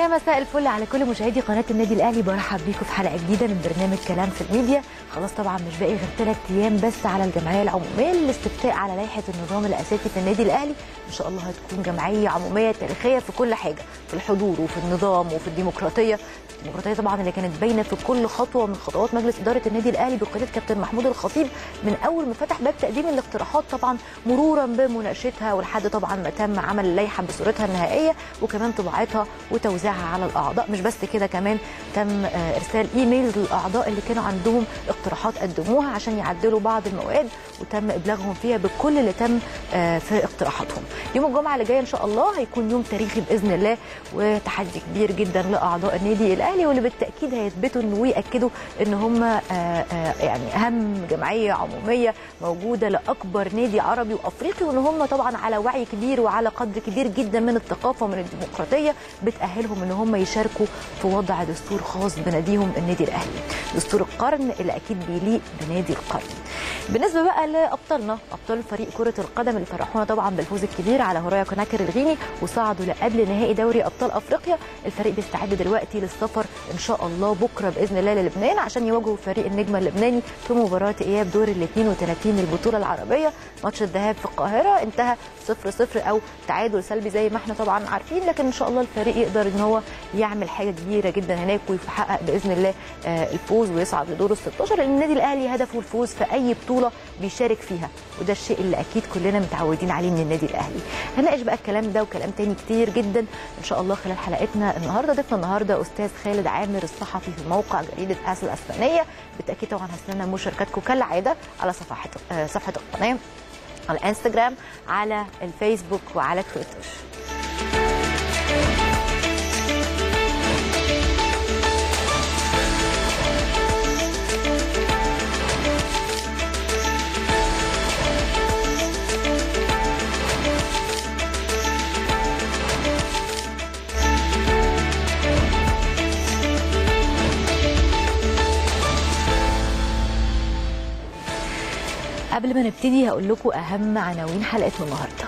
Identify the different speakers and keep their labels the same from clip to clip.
Speaker 1: يا مساء الفل على كل مشاهدي قناه النادي الاهلي برحب بيكم في حلقه جديده من برنامج كلام في الميديا خلاص طبعا مش باقي غير ثلاث ايام بس على الجمعيه العموميه للاستفتاء على لائحه النظام الاساسي في النادي الاهلي ان شاء الله هتكون جمعيه عموميه تاريخيه في كل حاجه في الحضور وفي النظام وفي الديمقراطيه الديمقراطيه طبعا اللي كانت باينه في كل خطوه من خطوات مجلس اداره النادي الاهلي بقياده كابتن محمود الخطيب من اول ما فتح باب تقديم الاقتراحات طبعا مرورا بمناقشتها ولحد طبعا ما تم عمل اللائحه بصورتها النهائيه وكمان طباعتها وتوزيعها على الاعضاء مش بس كده كمان تم آه، ارسال ايميلز للاعضاء اللي كانوا عندهم اقتراحات قدموها عشان يعدلوا بعض المواد وتم ابلاغهم فيها بكل اللي تم آه، في اقتراحاتهم يوم الجمعه اللي جايه ان شاء الله هيكون يوم تاريخي باذن الله وتحدي كبير جدا لاعضاء النادي الاهلي واللي بالتاكيد هيثبتوا إن وياكدوا ان هم آه، آه، يعني اهم جمعيه عموميه موجوده لاكبر نادي عربي وافريقي وان هم طبعا على وعي كبير وعلى قدر كبير جدا من الثقافه ومن الديمقراطيه بتاهلهم ان هم يشاركوا في وضع دستور خاص بناديهم النادي الاهلي دستور القرن اللي اكيد بيليق بنادي القرن بالنسبه بقى لابطالنا ابطال فريق كره القدم اللي فرحونا طبعا بالفوز الكبير على هورايا كوناكر الغيني وصعدوا لقبل نهائي دوري ابطال افريقيا الفريق بيستعد دلوقتي للسفر ان شاء الله بكره باذن الله للبنان عشان يواجهوا فريق النجم اللبناني في مباراه اياب دور ال 32 للبطوله العربيه ماتش الذهاب في القاهره انتهى 0 0 او تعادل سلبي زي ما احنا طبعا عارفين لكن ان شاء الله الفريق يقدر ان هو يعمل حاجه كبيره جدا هناك ويحقق باذن الله آه، الفوز ويصعد لدور ال 16 لان النادي الاهلي هدفه الفوز في اي بطوله بيشارك فيها وده الشيء اللي اكيد كلنا متعودين عليه من النادي الاهلي هنناقش بقى الكلام ده وكلام تاني كتير جدا ان شاء الله خلال حلقتنا النهارده ضيفنا النهارده استاذ خالد عامر الصحفي في موقع جريده اس الاسبانيه بالتاكيد طبعا هستنى مشاركاتكم كالعاده على صفحه آه، صفحه القناه على الانستجرام على الفيسبوك وعلى تويتر قبل ما نبتدي هقول لكم اهم عناوين حلقتنا النهارده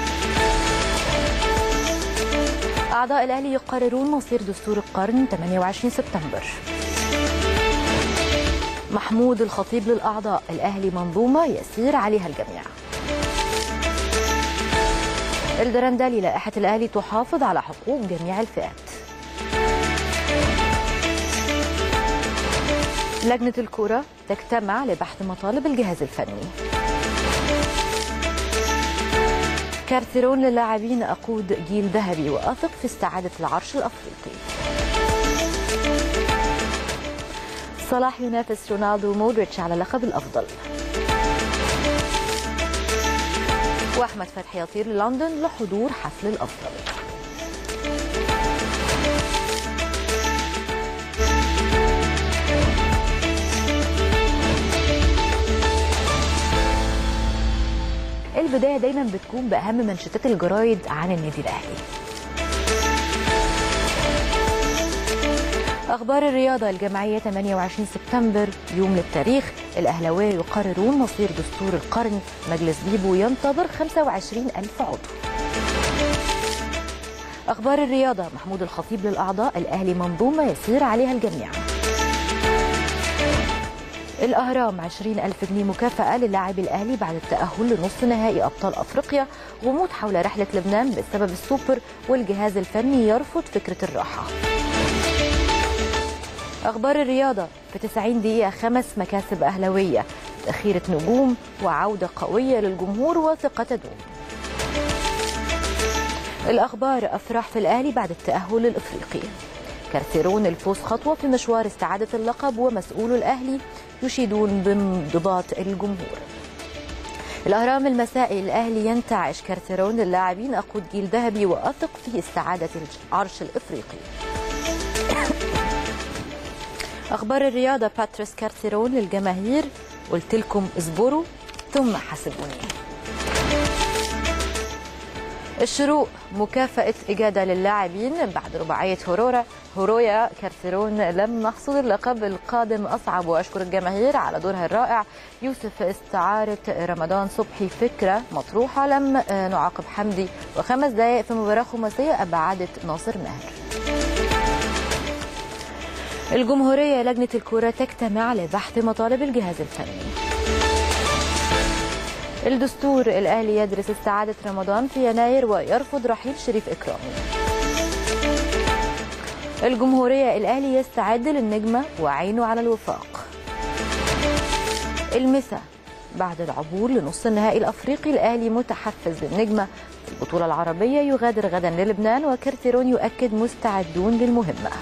Speaker 1: اعضاء الاهلي يقررون مصير دستور القرن 28 سبتمبر محمود الخطيب للاعضاء الاهلي منظومه يسير عليها الجميع الدرندلي لائحه الاهلي تحافظ على حقوق جميع الفئات لجنة الكرة تجتمع لبحث مطالب الجهاز الفني كارثرون للاعبين أقود جيل ذهبي وأثق في استعادة العرش الأفريقي صلاح ينافس رونالدو ومودريتش على لقب الأفضل وأحمد فتحي يطير للندن لحضور حفل الأفضل البدايه دايما بتكون باهم منشطات الجرايد عن النادي الاهلي اخبار الرياضه الجمعيه 28 سبتمبر يوم للتاريخ الاهلاويه يقررون مصير دستور القرن مجلس بيبو ينتظر 25 الف عضو اخبار الرياضه محمود الخطيب للاعضاء الاهلي منظومه يسير عليها الجميع الأهرام 20 ألف جنيه مكافأة للاعبي الأهلي بعد التأهل لنصف نهائي أبطال أفريقيا غموض حول رحلة لبنان بسبب السوبر والجهاز الفني يرفض فكرة الراحة أخبار الرياضة في 90 دقيقة خمس مكاسب أهلوية تأخيرة نجوم وعودة قوية للجمهور وثقة تدوم الأخبار أفراح في الأهلي بعد التأهل الإفريقي كارثرون الفوز خطوة في مشوار استعادة اللقب ومسؤول الأهلي يشيدون بانضباط الجمهور الأهرام المسائي الأهلي ينتعش كارثرون للاعبين أقود جيل ذهبي وأثق في استعادة العرش الإفريقي أخبار الرياضة باتريس كارثرون للجماهير قلت لكم اصبروا ثم حاسبوني الشروق مكافأة إجادة للاعبين بعد رباعية هورورا هورويا كارثرون لم نحصد اللقب القادم أصعب وأشكر الجماهير على دورها الرائع يوسف استعارة رمضان صبحي فكرة مطروحة لم نعاقب حمدي وخمس دقائق في مباراة خماسية أبعدت ناصر ماهر الجمهورية لجنة الكرة تجتمع لبحث مطالب الجهاز الفني الدستور الأهلي يدرس استعادة رمضان في يناير ويرفض رحيل شريف إكرامي الجمهورية الأهلي يستعد للنجمة وعينه على الوفاق المسا بعد العبور لنص النهائي الأفريقي الأهلي متحفز للنجمة في البطولة العربية يغادر غدا للبنان وكارتيرون يؤكد مستعدون للمهمة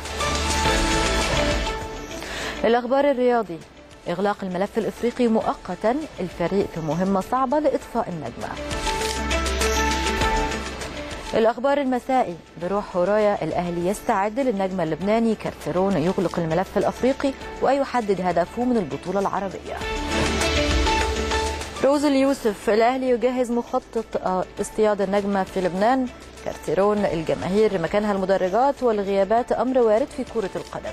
Speaker 1: الأخبار الرياضي إغلاق الملف الإفريقي مؤقتا الفريق في مهمة صعبة لإطفاء النجمة الأخبار المسائي بروح هورايا الأهلي يستعد للنجم اللبناني كارتيرون يغلق الملف الأفريقي ويحدد هدفه من البطولة العربية روز اليوسف الأهلي يجهز مخطط اصطياد النجمة في لبنان كارتيرون الجماهير مكانها المدرجات والغيابات أمر وارد في كرة القدم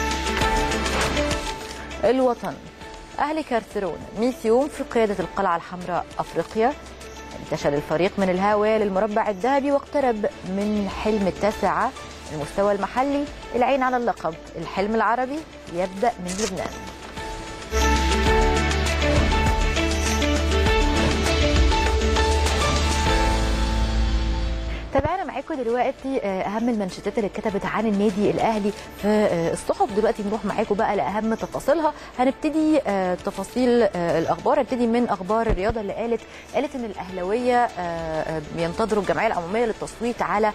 Speaker 1: الوطن أهلي كارتيرون 100 يوم في قيادة القلعة الحمراء أفريقيا انتشل الفريق من الهاوية للمربع الذهبي واقترب من حلم التاسعة المستوى المحلي العين على اللقب الحلم العربي يبدأ من لبنان تابعنا معاكم دلوقتي اهم المنشطات اللي اتكتبت عن النادي الاهلي في الصحف دلوقتي نروح معاكم بقى لاهم تفاصيلها هنبتدي تفاصيل الاخبار هنبتدي من اخبار الرياضه اللي قالت قالت ان الاهلاويه بينتظروا الجمعيه العموميه للتصويت على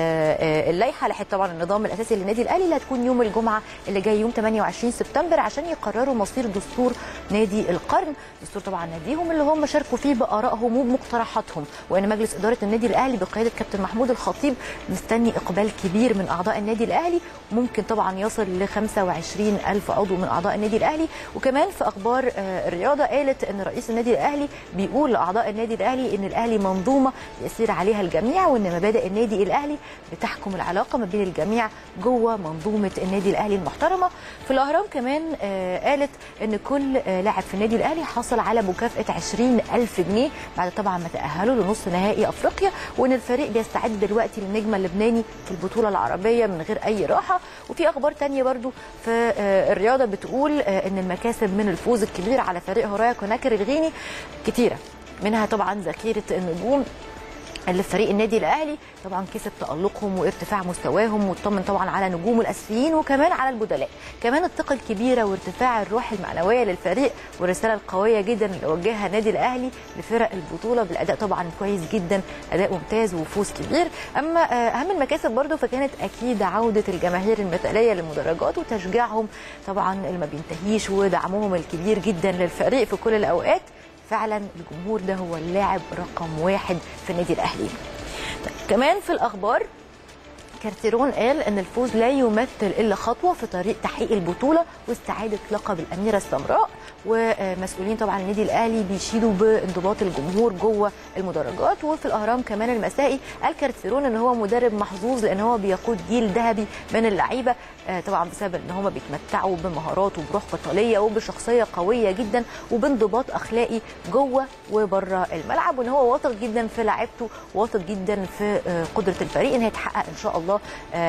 Speaker 1: اللائحه لائحه طبعا النظام الاساسي للنادي الاهلي اللي هتكون يوم الجمعه اللي جاي يوم 28 سبتمبر عشان يقرروا مصير دستور نادي القرن دستور طبعا ناديهم اللي هم شاركوا فيه بارائهم وبمقترحاتهم وان مجلس اداره النادي الاهلي بقياده كابتن محمود الخطيب مستني اقبال كبير من اعضاء النادي الاهلي ممكن طبعا يصل ل 25 الف عضو من اعضاء النادي الاهلي وكمان في اخبار الرياضه قالت ان رئيس النادي الاهلي بيقول لاعضاء النادي الاهلي ان الاهلي منظومه يسير عليها الجميع وان مبادئ النادي الاهلي بتحكم العلاقه ما بين الجميع جوه منظومه النادي الاهلي المحترمه في الاهرام كمان قالت ان كل لاعب في النادي الاهلي حصل على مكافاه 20 الف جنيه بعد طبعا ما تاهلوا لنص نهائي افريقيا وان الفريق بيستعد دلوقتي للنجم اللبناني في البطوله العربيه من غير اي راحه وفي اخبار تانية برضو في الرياضه بتقول ان المكاسب من الفوز الكبير على فريق هورايا كوناكر الغيني كتيره منها طبعا ذخيره النجوم اللي في فريق النادي الاهلي طبعا كسب تالقهم وارتفاع مستواهم واطمن طبعا على نجومه الاساسيين وكمان على البدلاء كمان الثقه الكبيره وارتفاع الروح المعنويه للفريق والرساله القويه جدا اللي وجهها النادي الاهلي لفرق البطوله بالاداء طبعا كويس جدا اداء ممتاز وفوز كبير اما اهم المكاسب برضو فكانت اكيد عوده الجماهير المثاليه للمدرجات وتشجيعهم طبعا اللي ما بينتهيش ودعمهم الكبير جدا للفريق في كل الاوقات فعلا الجمهور ده هو اللاعب رقم واحد في النادي الاهلي طيب كمان في الاخبار كارتيرون قال ان الفوز لا يمثل الا خطوه في طريق تحقيق البطوله واستعاده لقب الاميره السمراء ومسؤولين طبعا النادي الاهلي بيشيدوا بانضباط الجمهور جوه المدرجات وفي الاهرام كمان المسائي قال كارتيرون ان هو مدرب محظوظ لان هو بيقود جيل ذهبي من اللعيبه طبعا بسبب ان هم بيتمتعوا بمهارات وبروح قتاليه وبشخصيه قويه جدا وبانضباط اخلاقي جوه وبره الملعب وان هو واثق جدا في لعيبته واثق جدا في قدره الفريق ان هي تحقق ان شاء الله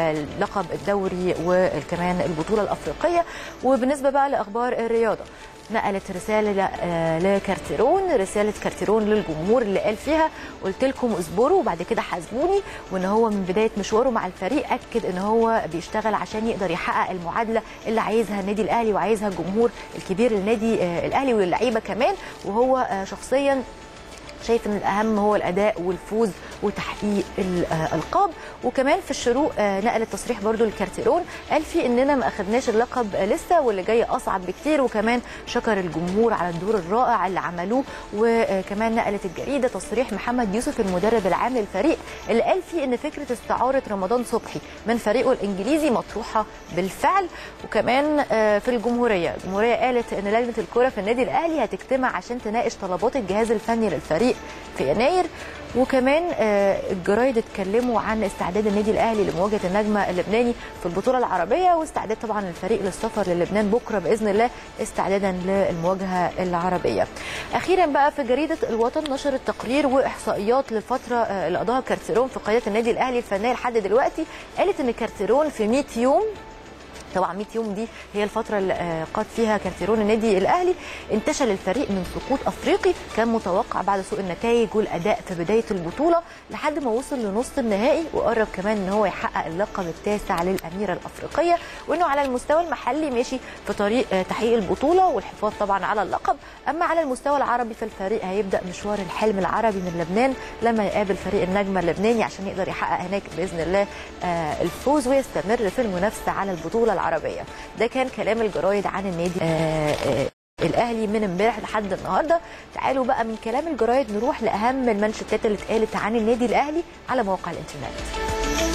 Speaker 1: لقب الدوري وكمان البطوله الافريقيه وبالنسبه بقى لاخبار الرياضه نقلت رساله لكارتيرون رساله كارتيرون للجمهور اللي قال فيها قلت لكم اصبروا وبعد كده حاسبوني وان هو من بدايه مشواره مع الفريق اكد ان هو بيشتغل عشان يقدر يحقق المعادله اللي عايزها النادي الاهلي وعايزها الجمهور الكبير للنادي الاهلي واللعيبه كمان وهو شخصيا شايف ان الاهم هو الاداء والفوز وتحقيق الالقاب وكمان في الشروق نقل التصريح برضو لكارتيرون قال فيه اننا ما اخذناش اللقب لسه واللي جاي اصعب بكتير وكمان شكر الجمهور على الدور الرائع اللي عملوه وكمان نقلت الجريده تصريح محمد يوسف المدرب العام للفريق اللي قال فيه ان فكره استعاره رمضان صبحي من فريقه الانجليزي مطروحه بالفعل وكمان في الجمهوريه الجمهوريه قالت ان لجنه الكره في النادي الاهلي هتجتمع عشان تناقش طلبات الجهاز الفني للفريق في يناير وكمان الجرايد اتكلموا عن استعداد النادي الاهلي لمواجهه النجمه اللبناني في البطوله العربيه واستعداد طبعا الفريق للسفر للبنان بكره باذن الله استعدادا للمواجهه العربيه. اخيرا بقى في جريده الوطن نشرت تقرير واحصائيات للفتره اللي قضاها كارتيرون في قياده النادي الاهلي الفنيه لحد دلوقتي قالت ان كارتيرون في 100 يوم طبعا 100 يوم دي هي الفتره اللي آه، قاد فيها كارتيرون النادي الاهلي انتشل الفريق من سقوط افريقي كان متوقع بعد سوء النتائج والاداء في بدايه البطوله لحد ما وصل لنص النهائي وقرب كمان ان هو يحقق اللقب التاسع للاميره الافريقيه وانه على المستوى المحلي ماشي في طريق آه، تحقيق البطوله والحفاظ طبعا على اللقب اما على المستوى العربي فالفريق هيبدا مشوار الحلم العربي من لبنان لما يقابل فريق النجمه اللبناني عشان يقدر يحقق هناك باذن الله آه، الفوز ويستمر في المنافسه على البطوله العربيه ده كان كلام الجرايد عن النادي آه، آه، الاهلي من امبارح لحد النهارده تعالوا بقى من كلام الجرايد نروح لاهم المانشيتات اللي اتقالت عن النادي الاهلي على مواقع الانترنت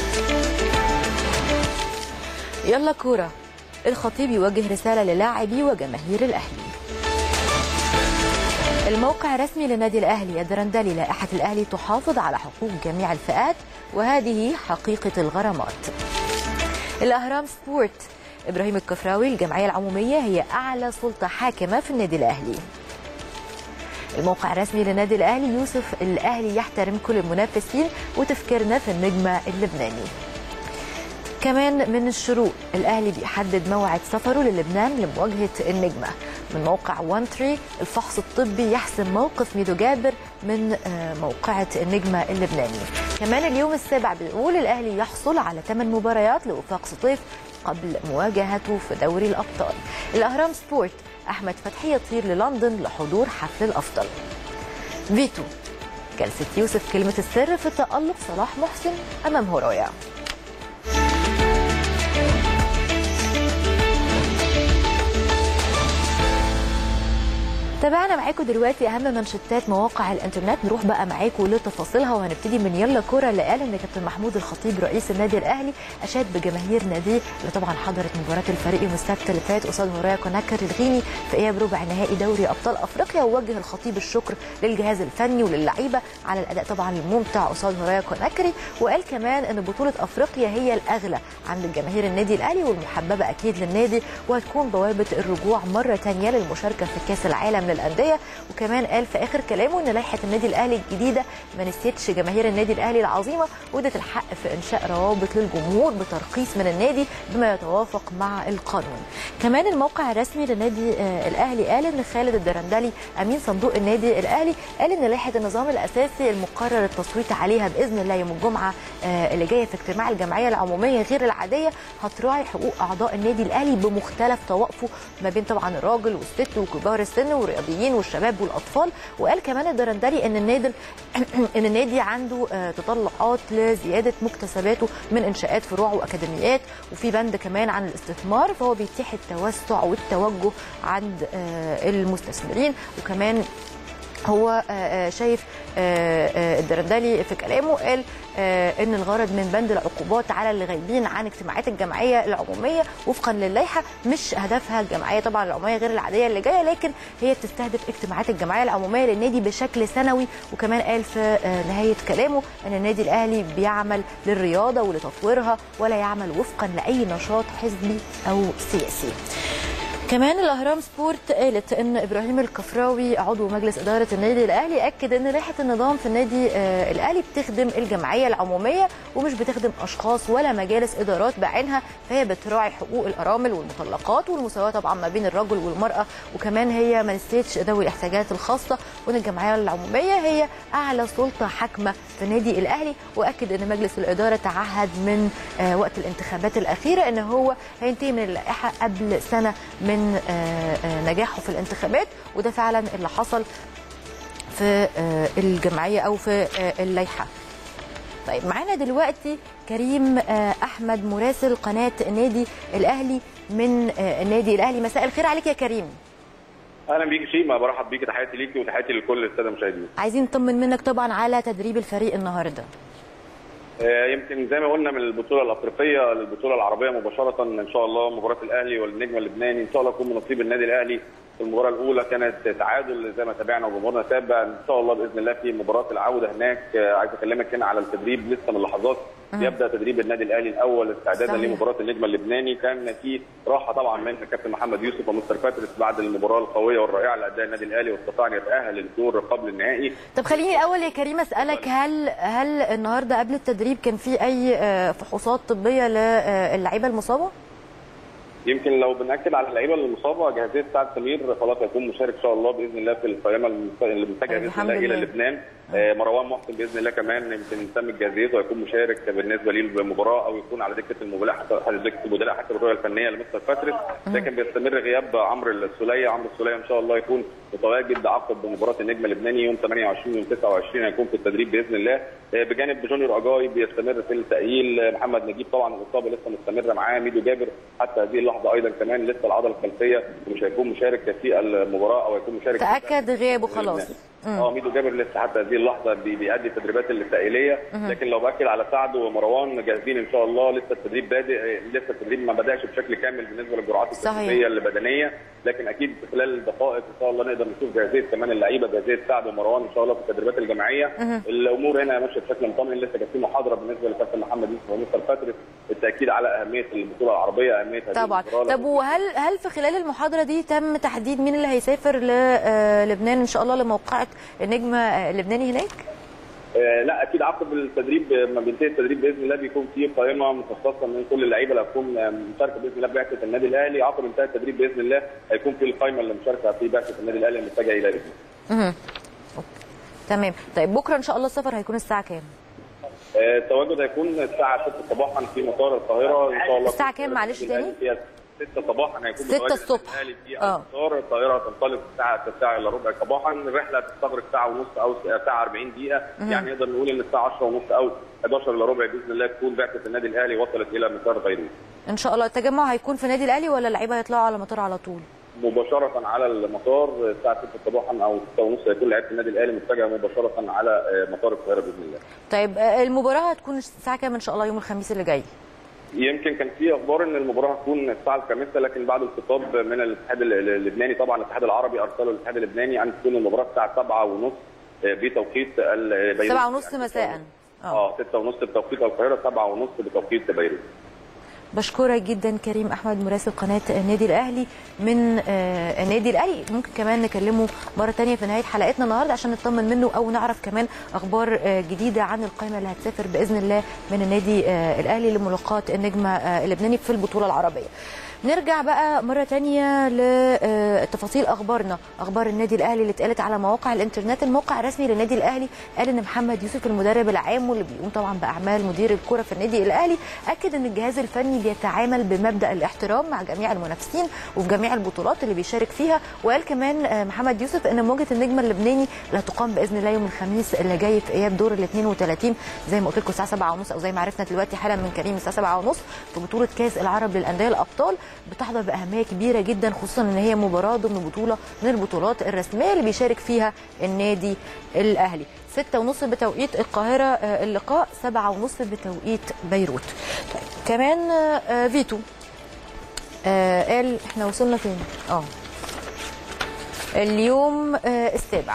Speaker 1: يلا كوره الخطيب يوجه رساله للاعبي وجماهير الاهلي الموقع الرسمي للنادي الاهلي الدرندلي لائحه الاهلي تحافظ على حقوق جميع الفئات وهذه حقيقه الغرامات الاهرام سبورت ابراهيم الكفراوي الجمعيه العموميه هي اعلى سلطه حاكمه في النادي الاهلي الموقع الرسمي للنادي الاهلي يوسف الاهلي يحترم كل المنافسين وتفكيرنا في النجمه اللبناني كمان من الشروق الاهلي بيحدد موعد سفره للبنان لمواجهه النجمه من موقع وان تري الفحص الطبي يحسم موقف ميدو جابر من آه، موقعة النجمة اللبناني كمان اليوم السابع بيقول الأهلي يحصل على 8 مباريات لوفاق سطيف قبل مواجهته في دوري الأبطال الأهرام سبورت أحمد فتحي يطير للندن لحضور حفل الأفضل فيتو جلسة يوسف كلمة السر في تألق صلاح محسن أمام هورايا تابعنا معاكم دلوقتي اهم منشطات مواقع الانترنت نروح بقى معاكم لتفاصيلها وهنبتدي من يلا كوره اللي قال ان كابتن محمود الخطيب رئيس النادي الاهلي اشاد بجماهير ناديه اللي طبعا حضرت مباراه الفريق يوم السبت اللي فات قصاد هورايا كوناكر الغيني في اياب ربع نهائي دوري ابطال افريقيا ووجه الخطيب الشكر للجهاز الفني وللعيبه على الاداء طبعا الممتع قصاد هورايا كوناكري وقال كمان ان بطوله افريقيا هي الاغلى عند الجماهير النادي الاهلي والمحببه اكيد للنادي وهتكون بوابه الرجوع مره ثانيه للمشاركه في كاس العالم للانديه وكمان قال في اخر كلامه ان لائحه النادي الاهلي الجديده ما نسيتش جماهير النادي الاهلي العظيمه وادت الحق في انشاء روابط للجمهور بترخيص من النادي بما يتوافق مع القانون كمان الموقع الرسمي للنادي آه، الاهلي قال ان خالد الدرندلي امين صندوق النادي الاهلي قال ان لائحه النظام الاساسي المقرر التصويت عليها باذن الله يوم الجمعه آه، اللي جايه في اجتماع الجمعيه العموميه غير العاديه هتراعي حقوق اعضاء النادي الاهلي بمختلف طوائفه ما بين طبعا الراجل والست وكبار السن والرياضيين والشباب والاطفال وقال كمان الدرندلي ان النادي ان النادي عنده آه، تطلعات لزياده مكتسباته من انشاءات فروع واكاديميات وفي بند كمان عن الاستثمار فهو بيتيح التوسع والتوجه عند آه، المستثمرين وكمان هو آه، آه، شايف آه، آه، الدرندلي في كلامه قال آه، ان الغرض من بند العقوبات على اللي غايبين عن اجتماعات الجمعيه العموميه وفقا للائحه مش هدفها الجمعيه طبعا العموميه غير العاديه اللي جايه لكن هي بتستهدف اجتماعات الجمعيه العموميه للنادي بشكل سنوي وكمان قال في آه، نهايه كلامه ان النادي الاهلي بيعمل للرياضه ولتطويرها ولا يعمل وفقا لاي نشاط حزبي او سياسي. كمان الاهرام سبورت قالت ان ابراهيم الكفراوي عضو مجلس اداره النادي الاهلي اكد ان لائحه النظام في النادي آه، الاهلي بتخدم الجمعيه العموميه ومش بتخدم اشخاص ولا مجالس ادارات بعينها فهي بتراعي حقوق الارامل والمطلقات والمساواه طبعا ما بين الرجل والمراه وكمان هي ما نسيتش ذوي الاحتياجات الخاصه وان الجمعيه العموميه هي اعلى سلطه حاكمه في النادي الاهلي واكد ان مجلس الاداره تعهد من آه، وقت الانتخابات الاخيره ان هو هينتهي من اللائحه قبل سنه من آه، آه، نجاحه في الانتخابات وده فعلا اللي حصل في آه، الجمعيه او في آه، اللائحه طيب معانا دلوقتي كريم آه، احمد مراسل قناه النادي الاهلي من آه، النادي الاهلي مساء الخير عليك يا كريم
Speaker 2: اهلا بيك شيماء برحب بيك تحياتي ليكي وتحياتي لكل الساده المشاهدين
Speaker 1: عايزين نطمن منك طبعا على تدريب الفريق النهارده
Speaker 2: آه، يمكن زي ما قلنا من البطوله الافريقيه للبطوله العربيه مباشره ان شاء الله مباراه الاهلي والنجم اللبناني ان شاء الله يكون من نصيب النادي الاهلي في المباراه الاولى كانت تعادل زي ما تابعنا وجمهورنا تابع ان شاء الله باذن الله في مباراه العوده هناك آه، عايز اكلمك هنا على التدريب لسه من لحظات يبدا تدريب النادي الاهلي الاول استعدادا
Speaker 1: صحيح.
Speaker 2: لمباراه النجم اللبناني كان في راحه طبعا من الكابتن محمد يوسف ومستر باتريس بعد المباراه القويه والرائعه اللي اداها النادي الاهلي واستطاع ان يتاهل للدور قبل النهائي
Speaker 1: طب خليني الاول يا كريم اسالك هل هل النهارده قبل التدريب كان في اي آه، فحوصات طبيه للعيبه المصابه
Speaker 2: يمكن لو بناكد على اللعيبه اللي مصابه جاهزيه سعد سمير خلاص هيكون مشارك ان شاء الله باذن الله في القائمه اللي متجهه باذن
Speaker 1: الحمد
Speaker 2: الله الى
Speaker 1: لله.
Speaker 2: لبنان آه، مروان محسن باذن الله كمان يمكن تم جاهزيته هيكون مشارك بالنسبه ليه المباراه او يكون على دكه المباراه حتى دكه المباراه حتى الرؤيه الفنيه لمستر باتريس لكن بيستمر غياب عمرو السوليه عمرو السوليه ان شاء الله يكون متواجد عقب مباراه النجم اللبناني يوم 28 يوم 29 هيكون في التدريب باذن الله آه، بجانب جونيور اجاي بيستمر في التاهيل آه، محمد نجيب طبعا الاصابه لسه مستمره معاه ميدو جابر حتى هذه اللحظه ايضا كمان لسه العضله الخلفيه ومش هيكون مشارك في المباراه او هيكون مشارك في
Speaker 1: تاكد غيابه خلاص
Speaker 2: اه ميدو جابر لسه حتى هذه اللحظه بي- بيأدي التدريبات التأهيليه لكن لو باكد على سعد ومروان جاهزين ان شاء الله لسه التدريب بادئ لسه التدريب ما بداش بشكل كامل بالنسبه للجرعات
Speaker 1: صحيح.
Speaker 2: التدريبيه البدنيه لكن اكيد في خلال دقائق ان شاء الله نقدر نشوف جاهزيه كمان اللعيبه جاهزيه سعد ومروان ان شاء الله في التدريبات الجماعيه الامور هنا ماشيه بشكل مطمئن لسه كان في محاضره بالنسبه لكابتن محمد يوسف ومستر باتريس التاكيد على اهميه البطوله العربيه اهميه هذه
Speaker 1: طبعا
Speaker 2: البطولة.
Speaker 1: طب وهل هل في خلال المحاضره دي تم تحديد مين اللي هيسافر للبنان ان شاء الله لموقعه النجم آه، اللبناني هناك
Speaker 2: آه، لا اكيد عقب التدريب آه، ما بينتهي التدريب باذن الله بيكون في قائمه مخصصه من كل اللعيبه اللي هتكون آه، مشاركه باذن الله ببعثه النادي الاهلي عقب انتهاء التدريب باذن الله هيكون في القائمه اللي مشاركه في بعثه النادي الاهلي المتجهه الى لبنان.
Speaker 1: مهم. أوكي. تمام طيب بكره ان شاء الله السفر هيكون الساعه كام
Speaker 2: آه، التواجد هيكون الساعه 6 صباحا في مطار القاهره ان شاء الله
Speaker 1: الساعة كام معلش تاني؟
Speaker 2: 6 صباحا هيكون
Speaker 1: 6
Speaker 2: متواجد
Speaker 1: الصبح.
Speaker 2: الاهلي في
Speaker 1: آه.
Speaker 2: المطار الطائره هتنطلق الساعه 9 الا ربع صباحا الرحله هتستغرق ساعه ونص او ساعه 40 دقيقه يعني نقدر نقول ان الساعه 10 ونص او 11 الا ربع باذن الله تكون بعثه النادي الاهلي وصلت الى مطار بيروت
Speaker 1: ان شاء الله التجمع هيكون في نادي الاهلي ولا اللعيبه هيطلعوا على المطار على طول
Speaker 2: مباشرة على المطار الساعة 6 صباحا أو 6 ونص هيكون لعيبة النادي الأهلي متجهة مباشرة على آه، مطار القاهرة بإذن الله.
Speaker 1: طيب آه، المباراه هتكون الساعه كام ان شاء الله يوم الخميس اللي جاي
Speaker 2: يمكن كان في أخبار إن المباراة هتكون الساعة الخامسة لكن بعد الخطاب من الاتحاد ال- اللبناني طبعا الاتحاد العربي أرسله الاتحاد اللبناني أن تكون المباراة الساعة 7 ونص آه، بتوقيت ال- بيروت.
Speaker 1: سبعة ونص مساء اه
Speaker 2: اه 6 ونص بتوقيت القاهرة 7 ونص بتوقيت بيروت.
Speaker 1: بشكرك جدا كريم احمد مراسل قناه النادي الاهلي من آه، النادي الاهلي ممكن كمان نكلمه مره تانية في نهايه حلقتنا النهارده عشان نطمن منه او نعرف كمان اخبار آه، جديده عن القائمه اللي هتسافر باذن الله من النادي آه، الاهلي لملاقاه النجم آه، اللبناني في البطوله العربيه نرجع بقى مرة تانية لتفاصيل أخبارنا أخبار النادي الأهلي اللي اتقالت على مواقع الإنترنت الموقع الرسمي للنادي الأهلي قال إن محمد يوسف المدرب العام واللي بيقوم طبعا بأعمال مدير الكرة في النادي الأهلي أكد إن الجهاز الفني بيتعامل بمبدأ الاحترام مع جميع المنافسين وفي جميع البطولات اللي بيشارك فيها وقال كمان آه، محمد يوسف إن مواجهة النجم اللبناني اللي هتقام بإذن الله يوم الخميس اللي جاي في إياب دور ال 32 زي ما قلت لكم الساعة 7 ونص أو زي ما عرفنا دلوقتي حالا من كريم الساعة 7 ونص في بطولة كأس العرب للأندية الأبطال بتحظى بأهمية كبيرة جدا خصوصا إن هي مباراة ضمن بطولة من البطولات الرسمية اللي بيشارك فيها النادي الأهلي ستة ونص بتوقيت القاهرة آه، اللقاء سبعة ونص بتوقيت بيروت طيب كمان آه، آه، فيتو آه، قال احنا وصلنا فين اه اليوم آه، السابع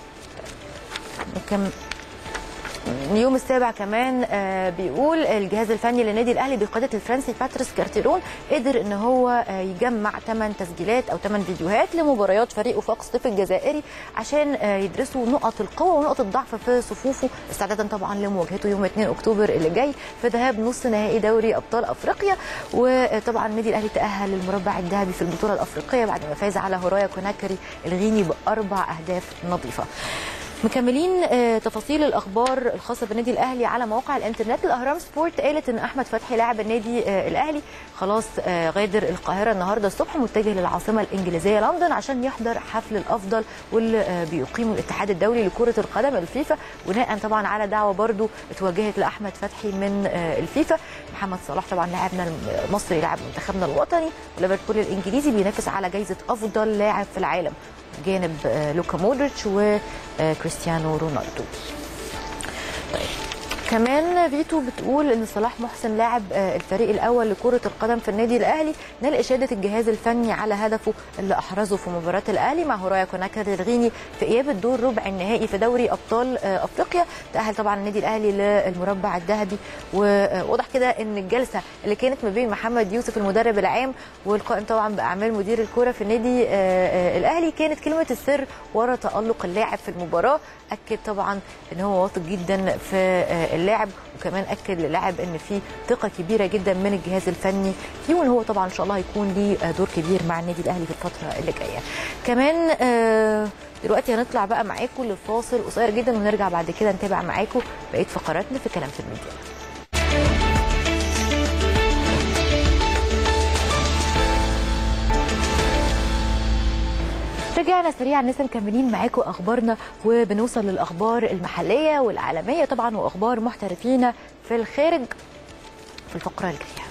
Speaker 1: كم اليوم السابع كمان آه، بيقول الجهاز الفني للنادي الاهلي بقياده الفرنسي باتريس كارتيرون قدر ان هو آه، يجمع 8 تسجيلات او 8 فيديوهات لمباريات فريقه فاق سطيف الجزائري عشان آه، يدرسوا نقط القوه ونقط الضعف في صفوفه استعدادا طبعا لمواجهته يوم 2 اكتوبر اللي جاي في ذهاب نص نهائي دوري ابطال افريقيا وطبعا النادي الاهلي تاهل للمربع الذهبي في البطوله الافريقيه بعد ما فاز على هورايا كوناكري الغيني باربع اهداف نظيفه مكملين آه، تفاصيل الاخبار الخاصه بالنادي الاهلي على مواقع الانترنت الاهرام سبورت قالت ان احمد فتحي لاعب النادي آه، الاهلي خلاص آه، غادر القاهره النهارده الصبح متجه للعاصمه الانجليزيه لندن عشان يحضر حفل الافضل واللي آه، بيقيمه الاتحاد الدولي لكره القدم الفيفا بناء طبعا على دعوه برضو اتوجهت لاحمد فتحي من آه، الفيفا محمد صلاح طبعا لاعبنا المصري لاعب منتخبنا الوطني وليفربول الانجليزي بينافس على جائزه افضل لاعب في العالم جانب آه، لوكا مودريتش وكريستيانو رونالدو طيب كمان فيتو بتقول ان صلاح محسن لاعب آه، الفريق الاول لكره القدم في النادي الاهلي نال اشاده الجهاز الفني على هدفه اللي احرزه في مباراه الاهلي مع هورايا كوناكر الغيني في اياب الدور ربع النهائي في دوري ابطال آه، افريقيا تاهل طبعا النادي الاهلي للمربع الذهبي وواضح كده ان الجلسه اللي كانت ما بين محمد يوسف المدرب العام والقائم طبعا باعمال مدير الكره في النادي آه، آه، الاهلي كانت كلمه السر ورا تالق اللاعب في المباراه اكد طبعا ان هو واثق جدا في آه، اللاعب وكمان اكد للاعب ان في ثقه كبيره جدا من الجهاز الفني فيه وان هو طبعا ان شاء الله هيكون ليه دور كبير مع النادي الاهلي في الفتره اللي جايه كمان آه دلوقتي هنطلع بقى معاكم لفاصل قصير جدا ونرجع بعد كده نتابع معاكم بقيه فقراتنا في كلام في الميديا رجعنا سريعا لسه مكملين معاكم اخبارنا وبنوصل للاخبار المحليه والعالميه طبعا واخبار محترفين في الخارج في الفقره الجايه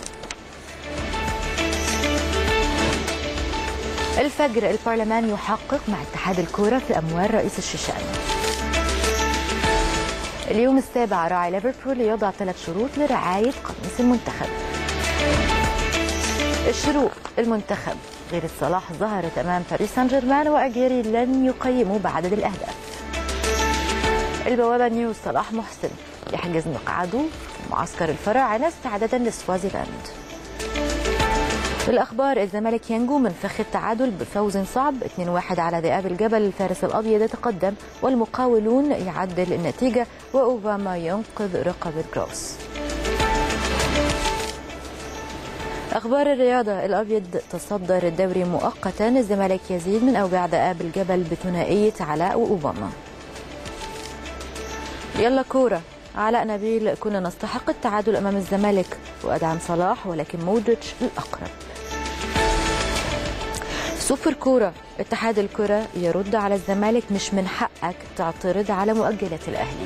Speaker 1: الفجر البرلمان يحقق مع اتحاد الكوره في اموال رئيس الشيشان اليوم السابع راعي ليفربول يضع ثلاث شروط لرعايه قميص المنتخب الشروق المنتخب غير صلاح ظهرت امام باريس سان جيرمان واجيري لن يقيموا بعدد الاهداف البوابه نيوز صلاح محسن يحجز مقعده في معسكر الفراعنه استعدادا لسوازيلاند في الاخبار الزمالك ينجو من فخ التعادل بفوز صعب 2-1 على ذئاب الجبل الفارس الابيض يتقدم والمقاولون يعدل النتيجه واوباما ينقذ رقبه جروس أخبار الرياضة الأبيض تصدر الدوري مؤقتا الزمالك يزيد من أوجاع ذئاب الجبل بثنائية علاء وأوباما يلا كورة علاء نبيل كنا نستحق التعادل أمام الزمالك وأدعم صلاح ولكن مودريتش الأقرب سوبر كورة اتحاد الكرة يرد على الزمالك مش من حقك تعترض على مؤجلات الأهلي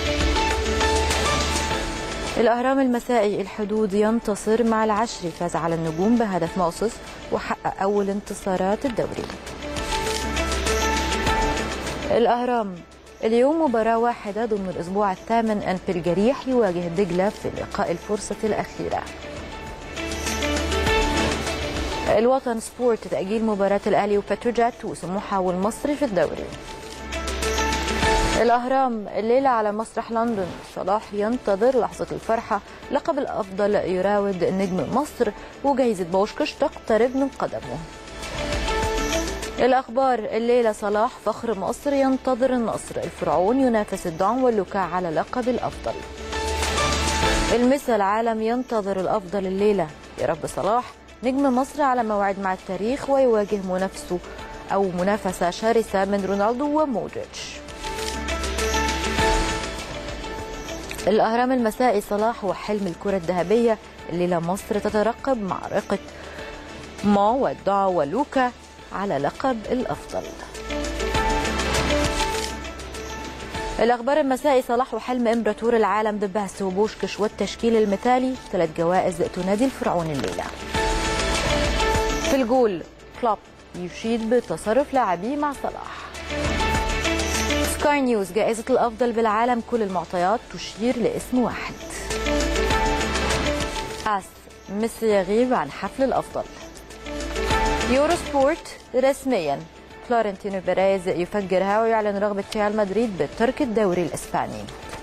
Speaker 1: الأهرام المسائي الحدود ينتصر مع العشري فاز على النجوم بهدف مقصص وحقق أول انتصارات الدوري الأهرام اليوم مباراة واحدة ضمن الأسبوع الثامن أن الجريح يواجه دجلة في لقاء الفرصة الأخيرة الوطن سبورت تأجيل مباراة الأهلي وبتروجيت وسموحة والمصري في الدوري الأهرام الليلة على مسرح لندن صلاح ينتظر لحظة الفرحة لقب الأفضل يراود نجم مصر وجائزة بوشكش تقترب من قدمه الأخبار الليلة صلاح فخر مصر ينتظر النصر الفرعون ينافس الدعم واللوكا على لقب الأفضل المثل العالم ينتظر الأفضل الليلة يا رب صلاح نجم مصر على موعد مع التاريخ ويواجه منافسه أو منافسة شرسة من رونالدو ومودريتش الأهرام المسائي صلاح وحلم الكرة الذهبية الليلة مصر تترقب معركة ما والدعا ولوكا على لقب الأفضل الأخبار المسائي صلاح وحلم إمبراطور العالم دباس وبوشكش والتشكيل المثالي ثلاث جوائز تنادي الفرعون الليلة في الجول كلوب يشيد بتصرف لاعبيه مع صلاح سكاي نيوز جائزة الأفضل بالعالم كل المعطيات تشير لاسم واحد أس ميسي يغيب عن حفل الأفضل يورو سبورت رسميا فلورنتينو بيريز يفجرها ويعلن رغبة ريال مدريد بترك الدوري الإسباني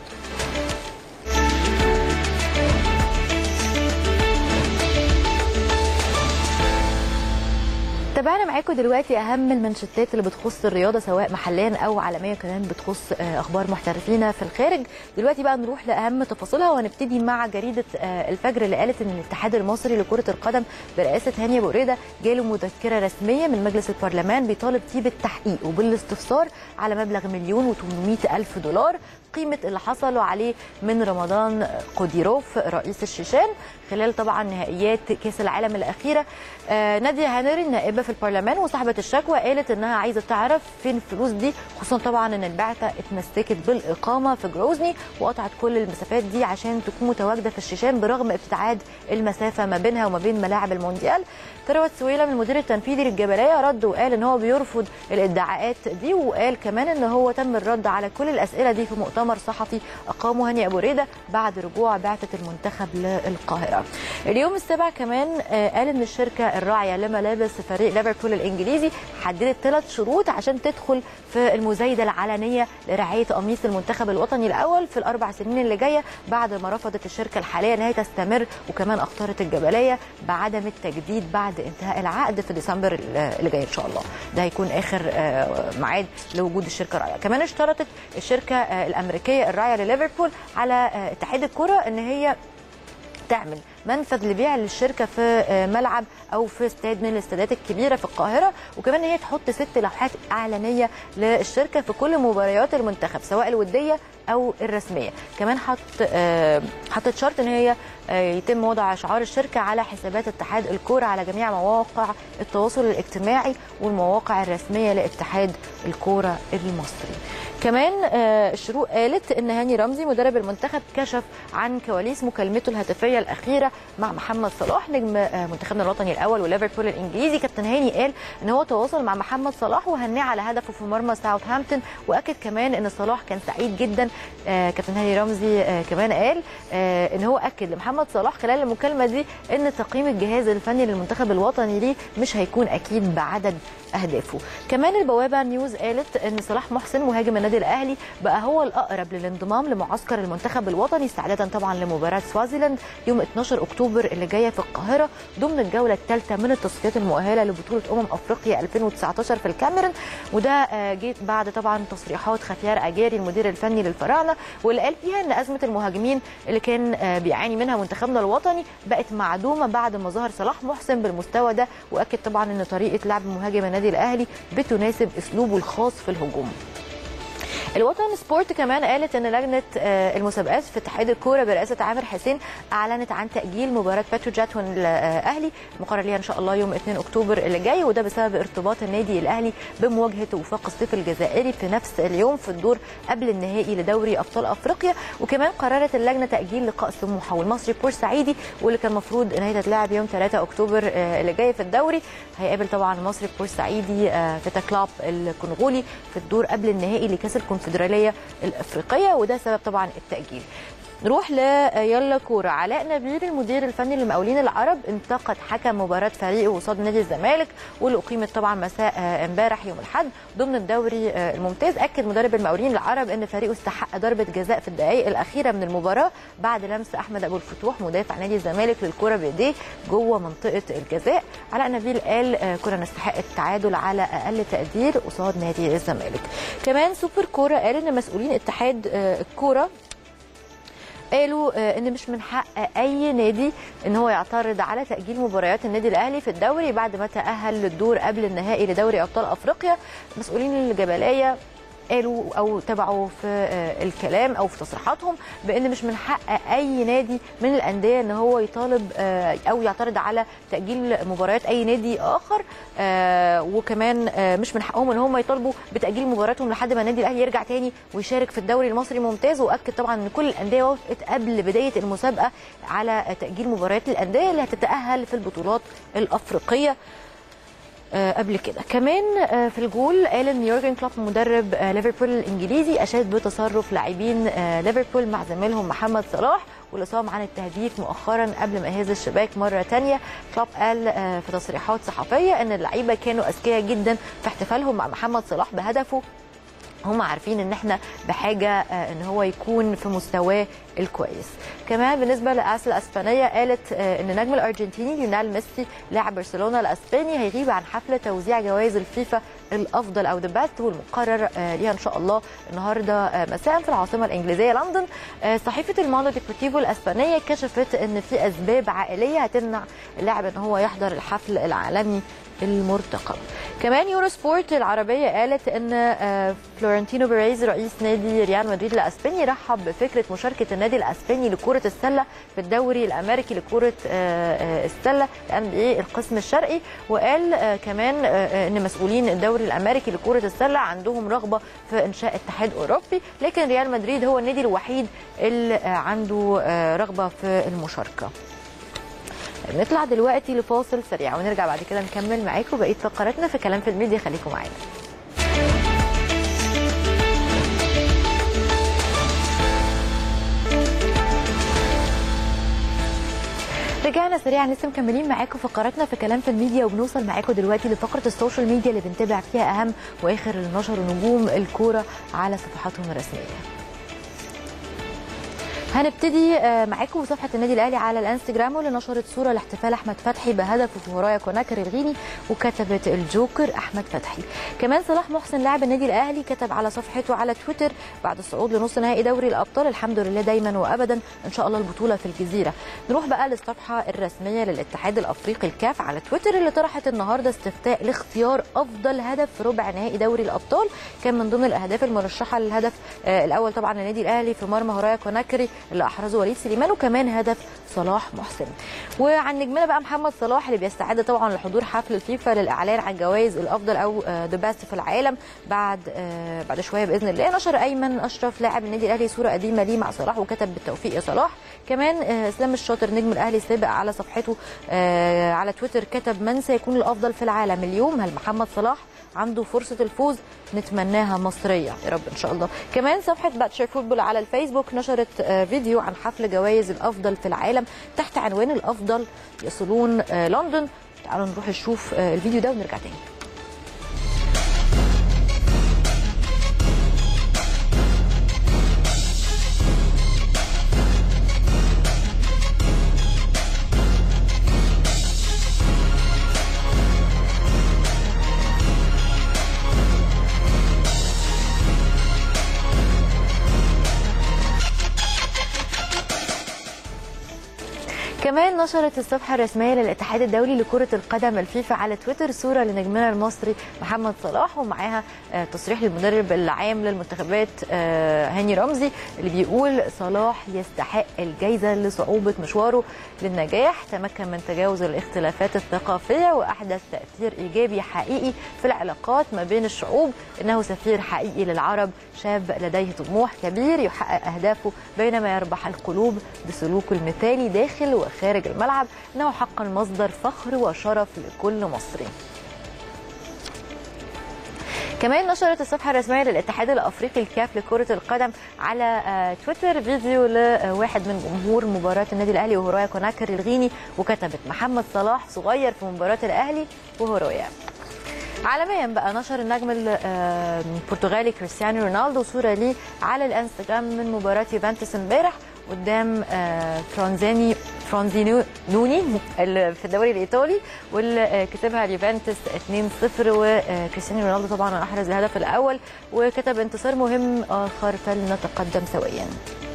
Speaker 1: تابعنا معاكم دلوقتي اهم المنشطات اللي بتخص الرياضه سواء محليا او عالميا كمان بتخص اخبار محترفين في الخارج دلوقتي بقى نروح لاهم تفاصيلها وهنبتدي مع جريده الفجر اللي قالت ان الاتحاد المصري لكره القدم برئاسه هانيه بوريده جاله مذكره رسميه من مجلس البرلمان بيطالب فيه بالتحقيق وبالاستفسار على مبلغ مليون و800 الف دولار قيمه اللي حصلوا عليه من رمضان قوديروف رئيس الشيشان خلال طبعا نهائيات كاس العالم الاخيره آه ناديه هانري النائبه في البرلمان وصاحبه الشكوى قالت انها عايزه تعرف فين الفلوس دي خصوصا طبعا ان البعثه اتمسكت بالاقامه في جروزني وقطعت كل المسافات دي عشان تكون متواجده في الشيشان برغم ابتعاد المسافه ما بينها وما بين ملاعب المونديال ثروت سويلم المدير التنفيذي للجبليه رد وقال ان هو بيرفض الادعاءات دي وقال كمان ان هو تم الرد على كل الاسئله دي في مؤتمر صحفي اقامه هاني ابو ريده بعد رجوع بعثه المنتخب للقاهره. اليوم السابع كمان قال ان الشركه الراعيه لملابس فريق ليفربول الانجليزي حددت ثلاث شروط عشان تدخل في المزايده العلنيه لرعايه قميص المنتخب الوطني الاول في الاربع سنين اللي جايه بعد ما رفضت الشركه الحاليه ان هي تستمر وكمان اختارت الجبليه بعدم التجديد بعد بعد انتهاء العقد في ديسمبر اللي جاي ان شاء الله ده هيكون اخر آه، ميعاد لوجود الشركه الراعيه كمان اشترطت الشركه آه، الامريكيه الراعيه لليفربول على آه، اتحاد الكره ان هي تعمل منفذ لبيع للشركه في آه، ملعب او في استاد من الاستادات الكبيره في القاهره وكمان هي تحط ست لوحات اعلانيه للشركه في كل مباريات المنتخب سواء الوديه او الرسميه كمان حط آه، حطت شرط ان هي آه، يتم وضع شعار الشركه على حسابات اتحاد الكوره على جميع مواقع التواصل الاجتماعي والمواقع الرسميه لاتحاد الكوره المصري كمان آه، الشروق قالت ان هاني رمزي مدرب المنتخب كشف عن كواليس مكالمته الهاتفيه الاخيره مع محمد صلاح نجم آه، منتخبنا الوطني الاول وليفربول الانجليزي كابتن هاني قال ان هو تواصل مع محمد صلاح وهناه على هدفه في مرمى ساوثهامبتون واكد كمان ان صلاح كان سعيد جدا آه، كابتن هاني رمزي آه، كمان قال آه، ان هو اكد لمحمد صلاح خلال المكالمه دي ان تقييم الجهاز الفني للمنتخب الوطني ليه مش هيكون اكيد بعدد اهدافه كمان البوابه نيوز قالت ان صلاح محسن مهاجم النادي الاهلي بقى هو الاقرب للانضمام لمعسكر المنتخب الوطني استعدادا طبعا لمباراه سوازيلاند يوم 12 اكتوبر اللي جايه في القاهره ضمن الجوله الثالثه من التصفيات المؤهله لبطوله امم افريقيا 2019 في الكاميرون وده آه، جه بعد طبعا تصريحات خفيار اجاري المدير الفني للفراعنه واللي قال فيها ان ازمه المهاجمين اللي كان آه، بيعاني منها منتخبنا الوطني بقت معدومه بعد ما ظهر صلاح محسن بالمستوى ده واكد طبعا ان طريقه لعب مهاجم النادي الاهلي بتناسب اسلوبه الخاص في الهجوم الوطن سبورت كمان قالت ان لجنه آه، المسابقات في اتحاد الكوره برئاسه عامر حسين اعلنت عن تاجيل مباراه باتروجيت والاهلي مقرر ليها ان شاء الله يوم 2 اكتوبر اللي جاي وده بسبب ارتباط النادي الاهلي بمواجهه وفاق الصيف الجزائري في نفس اليوم في الدور قبل النهائي لدوري ابطال افريقيا وكمان قررت اللجنه تاجيل لقاء سموحه والمصري بورسعيدي واللي كان المفروض ان هي تتلعب يوم 3 اكتوبر آه، اللي جاي في الدوري هيقابل طبعا المصري بورسعيدي آه، في تكلاب الكونغولي في الدور قبل النهائي لكاس الكونفدراليه الافريقيه وده سبب طبعا التاجيل نروح ليلا كوره علاء نبيل المدير الفني للمقاولين العرب انتقد حكم مباراه فريقه قصاد نادي الزمالك واللي اقيمت طبعا مساء آه، امبارح يوم الاحد ضمن الدوري آه، الممتاز اكد مدرب المقاولين العرب ان فريقه استحق ضربه جزاء في الدقائق الاخيره من المباراه بعد لمس احمد ابو الفتوح مدافع نادي الزمالك للكره بايديه جوه منطقه الجزاء علاء نبيل قال آه، كنا نستحق التعادل على اقل تقدير قصاد نادي الزمالك كمان سوبر كوره قال ان مسؤولين اتحاد آه، الكوره قالوا آه، ان مش من حق اي نادي ان هو يعترض على تاجيل مباريات النادي الاهلي في الدوري بعد ما تاهل للدور قبل النهائي لدوري ابطال افريقيا مسؤولين الجبليه قالوا او تبعوا في آه، الكلام او في تصريحاتهم بان مش من حق اي نادي من الانديه ان هو يطالب آه، او يعترض على تاجيل مباريات اي نادي اخر آه، وكمان آه، مش من حقهم ان هم يطالبوا بتاجيل مباراتهم لحد ما النادي الاهلي يرجع تاني ويشارك في الدوري المصري الممتاز واكد طبعا ان كل الانديه وافقت قبل بدايه المسابقه على تاجيل مباريات الانديه اللي هتتاهل في البطولات الافريقيه آه، قبل كده كمان آه، في الجول قال ان يورجن كلوب مدرب آه، ليفربول الانجليزي اشاد بتصرف لاعبين آه، ليفربول مع زميلهم محمد صلاح واللي صام عن التهديف مؤخرا قبل ما يهز الشباك مره تانية كلوب قال آه، في تصريحات صحفيه ان اللعيبه كانوا اذكياء جدا في احتفالهم مع محمد صلاح بهدفه هم عارفين ان احنا بحاجه آه، ان هو يكون في مستواه الكويس كمان بالنسبه للاسل الاسبانيه قالت آه، ان نجم الارجنتيني ليونيل ميسي لاعب برشلونه الاسباني هيغيب عن حفله توزيع جوائز الفيفا الافضل او ذا بيست والمقرر آه، ليها ان شاء الله النهارده آه، مساء في العاصمه الانجليزيه لندن آه، صحيفه الماندو ديبورتيفو الاسبانيه كشفت ان في اسباب عائليه هتمنع اللاعب ان هو يحضر الحفل العالمي المرتقب كمان يورو سبورت العربيه قالت ان آه، فلورنتينو بيريز رئيس نادي ريال مدريد الاسباني رحب بفكره مشاركه النادي الاسباني لكره السله في الدوري الامريكي لكره آه، آه، السله الان بي القسم الشرقي وقال آه، كمان آه، ان مسؤولين الدوري الامريكي لكره السله عندهم رغبه في انشاء اتحاد اوروبي لكن ريال مدريد هو النادي الوحيد اللي آه، عنده آه، رغبه في المشاركه نطلع دلوقتي لفاصل سريع ونرجع بعد كده نكمل معاكم بقيه فقراتنا في كلام في الميديا خليكم معانا رجعنا سريعا لسه مكملين معاكم فقراتنا في كلام في الميديا وبنوصل معاكم دلوقتي لفقره السوشيال ميديا اللي بنتابع فيها اهم واخر اللي نشروا نجوم الكوره على صفحاتهم الرسميه هنبتدي آه، معاكم صفحه النادي الاهلي على الانستجرام واللي نشرت صوره لاحتفال احمد فتحي بهدفه في هرايا كوناكر الغيني وكتبت الجوكر احمد فتحي كمان صلاح محسن لاعب النادي الاهلي كتب على صفحته على تويتر بعد الصعود لنص نهائي دوري الابطال الحمد لله دايما وابدا ان شاء الله البطوله في الجزيره نروح بقى للصفحه الرسميه للاتحاد الافريقي الكاف على تويتر اللي طرحت النهارده استفتاء لاختيار افضل هدف في ربع نهائي دوري الابطال كان من ضمن الاهداف المرشحه للهدف آه، الاول طبعا للنادي الاهلي في مرمى هرايا كوناكري اللي احرزه وليد سليمان وكمان هدف صلاح محسن وعن نجمنا بقى محمد صلاح اللي بيستعد طبعا لحضور حفل الفيفا للاعلان عن جوائز الافضل او ذا بيست في العالم بعد آه، بعد شويه باذن الله نشر ايمن اشرف لاعب النادي الاهلي صوره قديمه ليه مع صلاح وكتب بالتوفيق يا صلاح كمان آه، اسلام الشاطر نجم الاهلي السابق على صفحته آه، على تويتر كتب من سيكون الافضل في العالم اليوم هل محمد صلاح عنده فرصه الفوز نتمناها مصريه يا رب ان شاء الله كمان صفحه باتشر فوتبول على الفيسبوك نشرت آه، فيديو عن حفل جوائز الافضل في العالم تحت عنوان الافضل يصلون آه، لندن تعالوا نروح نشوف آه، الفيديو ده ونرجع تاني كمان نشرت الصفحة الرسمية للاتحاد الدولي لكرة القدم الفيفا على تويتر صورة لنجمنا المصري محمد صلاح ومعاها آه، تصريح للمدرب العام للمنتخبات آه، هاني رمزي اللي بيقول صلاح يستحق الجائزة لصعوبة مشواره للنجاح تمكن من تجاوز الاختلافات الثقافية وأحدث تأثير إيجابي حقيقي في العلاقات ما بين الشعوب إنه سفير حقيقي للعرب شاب لديه طموح كبير يحقق أهدافه بينما يربح القلوب بسلوكه المثالي داخل وخارج الملعب إنه حقا مصدر فخر وشرف لكل مصري كمان نشرت الصفحة الرسمية للاتحاد الأفريقي الكاف لكرة القدم على آه، تويتر فيديو لواحد من جمهور مباراة النادي الأهلي وهرايا كوناكر الغيني وكتبت محمد صلاح صغير في مباراة الأهلي وهرايا عالميا بقى نشر النجم ال- آه، البرتغالي كريستيانو رونالدو صورة ليه على الانستجرام من مباراة يوفنتوس امبارح قدام آه، فرانزيني فرانزينوني اللي في الدوري الايطالي واللي آه، كسبها اليوفنتوس 2-0 وكريستيانو رونالدو طبعا احرز الهدف الاول وكتب انتصار مهم اخر فلنتقدم سويا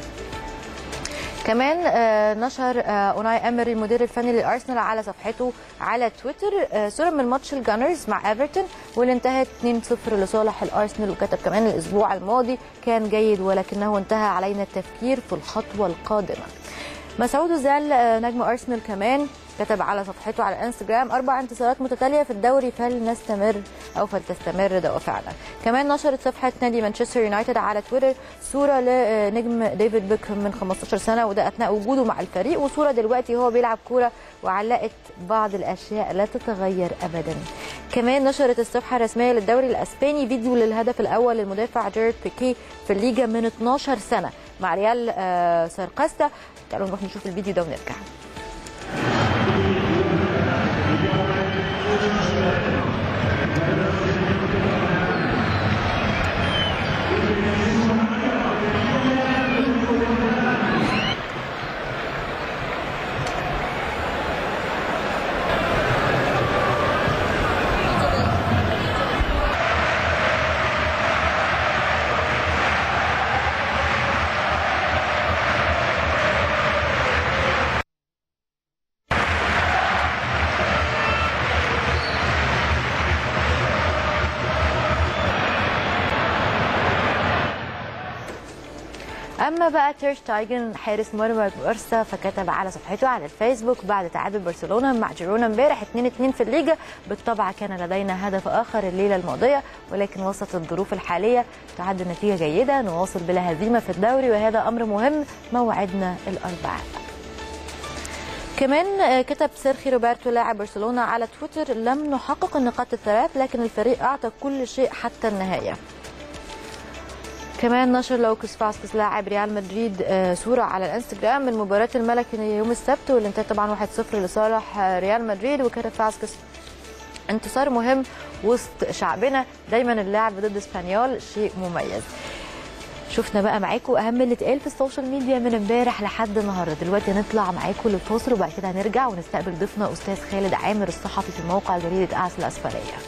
Speaker 1: كمان آه، نشر آه، اوناي امري المدير الفني للارسنال على صفحته على تويتر آه، صوره من ماتش الجانرز مع ايفرتون واللي انتهت 2-0 لصالح الارسنال وكتب كمان الاسبوع الماضي كان جيد ولكنه انتهى علينا التفكير في الخطوه القادمه مسعود زال آه، نجم ارسنال كمان كتب على صفحته على الانستجرام اربع انتصارات متتاليه في الدوري فلنستمر او فلتستمر دوافعنا كمان نشرت صفحه نادي مانشستر يونايتد على تويتر صوره لنجم ديفيد بيكهام من 15 سنه وده اثناء وجوده مع الفريق وصوره دلوقتي هو بيلعب كوره وعلقت بعض الاشياء لا تتغير ابدا كمان نشرت الصفحه الرسميه للدوري الاسباني فيديو للهدف الاول للمدافع جيرد بيكي في الليجا من 12 سنه مع ريال آه، سارقاستا تعالوا نروح نشوف الفيديو ده ونرجع اما بقى تيرش تايجن حارس مرمى بارسا فكتب على صفحته على الفيسبوك بعد تعادل برشلونه مع جيرونا امبارح 2-2 في الليجا بالطبع كان لدينا هدف اخر الليله الماضيه ولكن وسط الظروف الحاليه تعد النتيجه جيده نواصل بلا هزيمه في الدوري وهذا امر مهم موعدنا الاربعاء كمان آه، كتب سيرخي روبرتو لاعب برشلونه على تويتر لم نحقق النقاط الثلاث لكن الفريق اعطى كل شيء حتى النهايه كمان نشر لوكس فاسكس لاعب ريال مدريد آه، صوره على الانستجرام من مباراه الملك يوم السبت واللي انتهت طبعا 1-0 لصالح آه، ريال مدريد وكتب فاسكس انتصار مهم وسط شعبنا دايما اللعب ضد اسبانيول شيء مميز شفنا بقى معاكم اهم اللي اتقال في السوشيال ميديا من امبارح لحد النهارده دلوقتي هنطلع معاكم للفاصل وبعد كده هنرجع ونستقبل ضيفنا استاذ خالد عامر الصحفي في موقع جريده اعس الاسفليه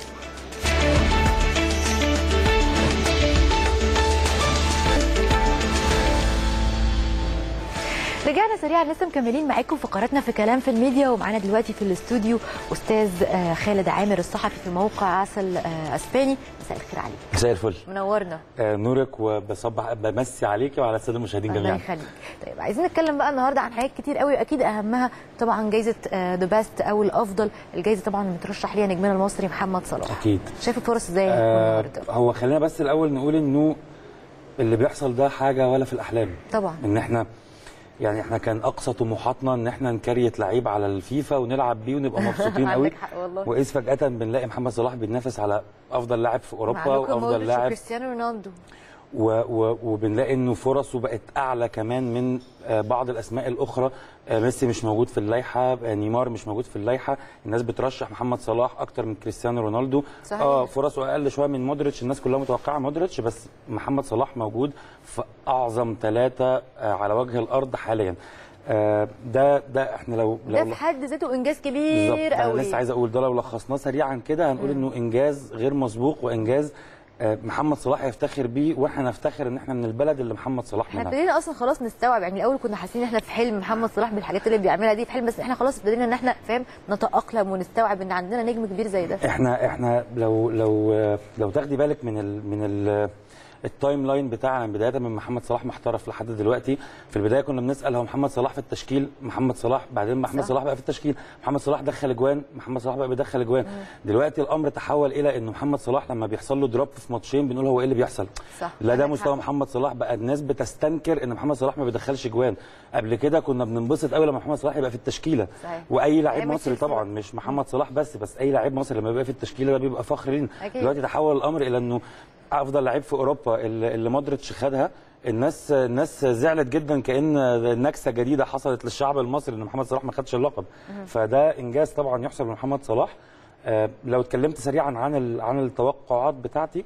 Speaker 1: رجعنا سريعا لسه مكملين معاكم فقراتنا في كلام في الميديا ومعانا دلوقتي في الاستوديو استاذ آه، خالد عامر الصحفي في موقع عسل آه، اسباني مساء الخير عليك
Speaker 3: مساء الفل
Speaker 1: منورنا
Speaker 3: آه نورك وبصبح بمسي عليكي وعلى الساده المشاهدين
Speaker 1: الله
Speaker 3: جميعا
Speaker 1: يخليك طيب عايزين نتكلم بقى النهارده عن حاجات كتير قوي اكيد اهمها طبعا جائزه ذا بيست او الافضل الجائزه طبعا المترشح ليها نجمنا المصري محمد صلاح
Speaker 3: اكيد
Speaker 1: شايف الفرص ازاي
Speaker 3: آه
Speaker 1: النهارده
Speaker 3: هو خلينا بس الاول نقول انه اللي بيحصل ده حاجه ولا في الاحلام
Speaker 1: طبعا
Speaker 3: ان احنا يعني احنا كان اقصى طموحاتنا ان احنا نكريت لعيب على الفيفا ونلعب بيه ونبقى مبسوطين قوي
Speaker 1: عندك حق والله
Speaker 3: واذ فجاه بنلاقي محمد صلاح بينافس على افضل لاعب في
Speaker 1: مع
Speaker 3: اوروبا
Speaker 1: لوكا
Speaker 3: وافضل
Speaker 1: مودريتش
Speaker 3: لاعب
Speaker 1: وكريستيانو رونالدو
Speaker 3: و و وبنلاقي انه فرصه بقت اعلى كمان من آه، بعض الاسماء الاخرى آه، ميسي مش موجود في اللائحه آه، نيمار مش موجود في اللائحه الناس بترشح محمد صلاح اكتر من كريستيانو رونالدو
Speaker 1: صحيح.
Speaker 3: اه فرصه اقل شويه من مودريتش الناس كلها متوقعه مودريتش بس محمد صلاح موجود في اعظم ثلاثه على وجه الارض حاليا آه، ده ده احنا لو
Speaker 1: ده
Speaker 3: لو
Speaker 1: في حد ذاته انجاز
Speaker 3: بالظبط
Speaker 1: كبير
Speaker 3: انا
Speaker 1: قوي
Speaker 3: لسه عايز اقول ده لو لخصناه سريعا كده هنقول انه انجاز غير مسبوق وانجاز آه، محمد صلاح يفتخر بيه واحنا نفتخر ان احنا من البلد اللي محمد صلاح
Speaker 1: احنا
Speaker 3: منها
Speaker 1: ابتدينا اصلا خلاص نستوعب يعني الاول كنا حاسين ان احنا في حلم محمد صلاح بالحاجات اللي بيعملها دي في حلم بس احنا خلاص ابتدينا ان احنا فاهم نتاقلم ونستوعب ان عندنا نجم كبير زي ده
Speaker 3: احنا احنا لو لو آه، لو تاخدي بالك من ال من ال التايم لاين بتاعنا بدايه من محمد صلاح ما احترف لحد دلوقتي في البدايه كنا بنسال هو محمد صلاح في التشكيل محمد صلاح بعدين محمد
Speaker 1: صح.
Speaker 3: صلاح بقى في التشكيل محمد صلاح دخل اجوان محمد صلاح بقى بيدخل اجوان دلوقتي الامر تحول الى انه محمد صلاح لما بيحصل له دروب في ماتشين بنقول هو ايه اللي بيحصل
Speaker 1: صح
Speaker 3: لا ده
Speaker 1: عندك
Speaker 3: مستوى
Speaker 1: حق.
Speaker 3: محمد صلاح بقى الناس بتستنكر ان محمد صلاح ما بيدخلش جوان قبل كده كنا بننبسط قوي لما محمد صلاح يبقى في التشكيله
Speaker 1: صحيح.
Speaker 3: واي لعيب
Speaker 1: أيام
Speaker 3: مصري
Speaker 1: تشيلسي.
Speaker 3: طبعا مش محمد صلاح بس بس اي لعيب مصري لما بيبقى في التشكيله ده بيبقى فخر لينا
Speaker 1: أكيد.
Speaker 3: دلوقتي تحول الامر الى انه افضل لعيب في اوروبا اللي اللي مودريتش خدها الناس الناس زعلت جدا كان نكسه جديده حصلت للشعب المصري ان محمد صلاح ما خدش اللقب فده انجاز طبعا يحسب لمحمد صلاح آه، لو اتكلمت سريعا عن ال- عن التوقعات بتاعتي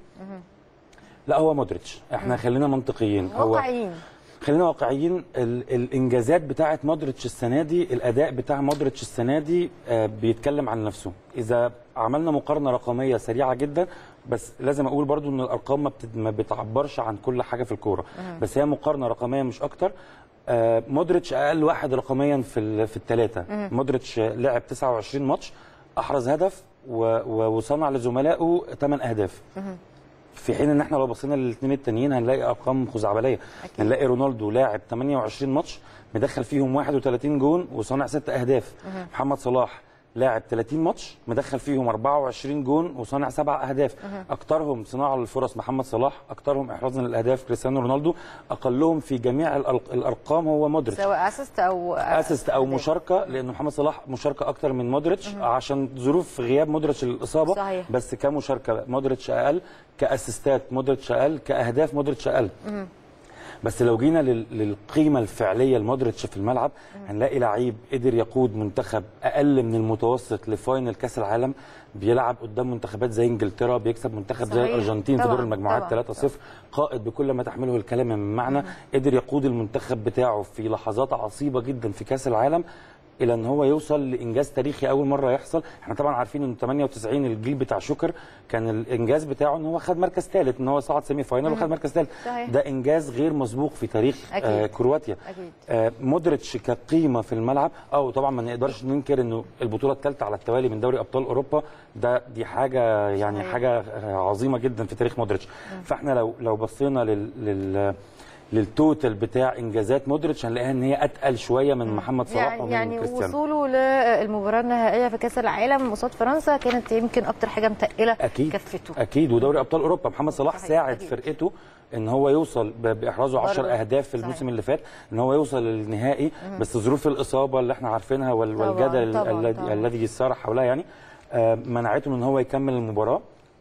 Speaker 3: لا هو مودريتش احنا خلينا منطقيين هو
Speaker 1: واقعيين
Speaker 3: خلينا واقعيين ال- الانجازات بتاعه مودريتش السنه دي الاداء بتاع مودريتش السنه دي آه، بيتكلم عن نفسه اذا عملنا مقارنه رقميه سريعه جدا بس لازم اقول برضو ان الارقام ما, بتد... ما بتعبرش عن كل حاجه في الكوره بس هي مقارنه رقميه مش اكتر آه، مودريتش اقل واحد رقميا في ال... في الثلاثه مودريتش لعب 29 ماتش احرز هدف و... و... وصنع لزملائه 8 اهداف في حين ان احنا لو بصينا للاثنين التانيين هنلاقي ارقام خزعبليه
Speaker 1: أكيد.
Speaker 3: هنلاقي رونالدو لاعب 28 ماتش مدخل فيهم 31 جون وصانع 6 اهداف محمد صلاح لاعب 30 ماتش مدخل فيهم 24 جون وصانع 7 اهداف اكثرهم صناعه للفرص محمد صلاح اكثرهم احرازا للاهداف كريستيانو رونالدو اقلهم في جميع الأر- الارقام هو مودريتش
Speaker 1: سواء اسيست او
Speaker 3: اسيست او
Speaker 1: أهداف.
Speaker 3: مشاركه لان محمد صلاح مشاركه اكتر من مودريتش عشان ظروف غياب مودريتش للاصابه
Speaker 1: صحيح.
Speaker 3: بس كمشاركه مودريتش اقل كاسيستات مودريتش اقل كاهداف مودريتش اقل بس لو جينا لل- للقيمه الفعليه لمودريتش في الملعب هنلاقي لعيب قدر يقود منتخب اقل من المتوسط لفاينل كاس العالم بيلعب قدام منتخبات زي انجلترا بيكسب منتخب زي
Speaker 1: صحيح.
Speaker 3: الارجنتين في
Speaker 1: طبعاً،
Speaker 3: دور المجموعات
Speaker 1: طبعاً.
Speaker 3: 3-0 قائد بكل ما تحمله الكلمه من معنى قدر يقود المنتخب بتاعه في لحظات عصيبه جدا في كاس العالم الى ان هو يوصل لانجاز تاريخي اول مره يحصل احنا طبعا عارفين ان 98 الجيل بتاع شوكر كان الانجاز بتاعه ان هو خد مركز ثالث ان هو صعد سيمي فاينل وخد مركز ثالث
Speaker 1: صحيح.
Speaker 3: ده انجاز غير مسبوق في تاريخ
Speaker 1: أكيد.
Speaker 3: آه كرواتيا
Speaker 1: أكيد.
Speaker 3: آه مودريتش كقيمه في الملعب او طبعا ما نقدرش ننكر انه البطوله الثالثه على التوالي من دوري ابطال اوروبا ده دي حاجه يعني
Speaker 1: صحيح.
Speaker 3: حاجه آه، عظيمه جدا في تاريخ مودريتش فاحنا لو لو بصينا لل, لل للتوتال بتاع انجازات مودريتش هنلاقيها ان هي اتقل شويه من محمد صلاح
Speaker 1: يعني
Speaker 3: ومن
Speaker 1: يعني
Speaker 3: كريستيانو
Speaker 1: وصوله للمباراه النهائيه في كاس العالم قصاد فرنسا كانت يمكن اكتر حاجه متقله
Speaker 3: اكيد
Speaker 1: كفته
Speaker 3: اكيد ودوري ابطال اوروبا محمد صلاح
Speaker 1: صحيح،
Speaker 3: ساعد
Speaker 1: أكيد.
Speaker 3: فرقته ان هو يوصل ب- باحرازه 10
Speaker 1: برضه.
Speaker 3: اهداف في
Speaker 1: صحيح.
Speaker 3: الموسم اللي فات ان هو يوصل للنهائي بس ظروف الاصابه اللي احنا عارفينها وال-
Speaker 1: طبعاً،
Speaker 3: والجدل
Speaker 1: طبعاً،
Speaker 3: الذي
Speaker 1: طبعاً.
Speaker 3: الذي سار حولها يعني آه، منعته من ان هو يكمل المباراه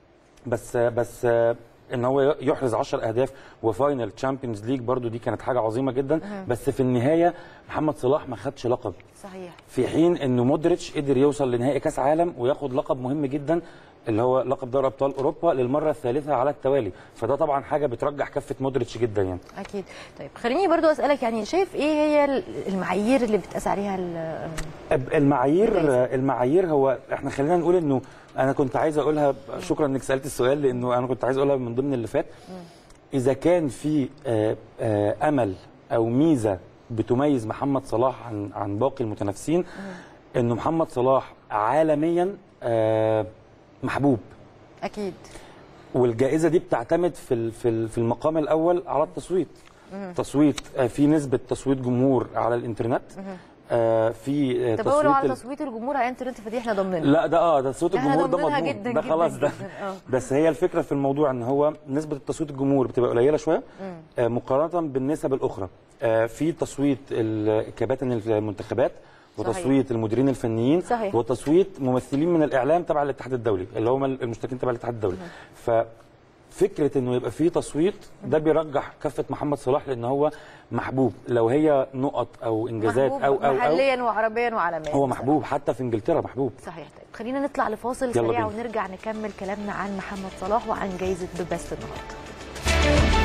Speaker 3: بس بس آه، ان هو يحرز 10 اهداف وفاينل تشامبيونز ليج برضو دي كانت حاجه عظيمه جدا بس في النهايه محمد صلاح ما خدش لقب
Speaker 1: صحيح
Speaker 3: في حين انه مودريتش قدر يوصل لنهائي كاس عالم وياخد لقب مهم جدا اللي هو لقب دوري ابطال اوروبا للمره الثالثه على التوالي فده طبعا حاجه بترجح كفه مودريتش جدا يعني
Speaker 1: اكيد طيب خليني برضو اسالك يعني شايف ايه هي المعايير اللي بتقاس عليها ال-
Speaker 3: المعايير
Speaker 1: جايزة.
Speaker 3: المعايير هو احنا خلينا نقول انه انا كنت عايز اقولها شكرا انك سالت السؤال لانه انا كنت عايز اقولها من ضمن اللي فات اذا كان في آه، آه، امل او ميزه بتميز محمد صلاح عن عن باقي المتنافسين انه محمد صلاح عالميا آه، محبوب
Speaker 1: اكيد
Speaker 3: والجائزه دي بتعتمد في ال- في ال- في المقام الاول على التصويت تصويت آه، في نسبه تصويت جمهور على الانترنت آه، في آه،
Speaker 1: طب هو لو على
Speaker 3: ال-
Speaker 1: تصويت الجمهور على الانترنت فدي احنا ضامنينها
Speaker 3: لا ده اه ده صوت
Speaker 1: احنا
Speaker 3: الجمهور ده
Speaker 1: ضامنينها
Speaker 3: مضمون
Speaker 1: جدا
Speaker 3: ده
Speaker 1: جدا
Speaker 3: خلاص ده
Speaker 1: جدا، آه.
Speaker 3: بس هي الفكره في الموضوع ان هو نسبه التصويت الجمهور بتبقى قليله شويه آه مقارنه بالنسب الاخرى آه في تصويت ال- كباتن المنتخبات وتصويت المديرين الفنيين
Speaker 1: صحيح.
Speaker 3: وتصويت ممثلين من الاعلام تبع الاتحاد الدولي اللي هم المشتركين تبع الاتحاد الدولي ففكره انه يبقى في تصويت ده بيرجح كفه محمد صلاح لان هو محبوب لو هي نقط او انجازات
Speaker 1: محبوب
Speaker 3: او او او
Speaker 1: محليا وعربيا وعالميا
Speaker 3: هو محبوب حتى في انجلترا محبوب
Speaker 1: صحيح طيب خلينا نطلع لفاصل
Speaker 3: يلا
Speaker 1: سريع
Speaker 3: بينا.
Speaker 1: ونرجع نكمل كلامنا عن محمد صلاح وعن جائزه ذا بيست النهارده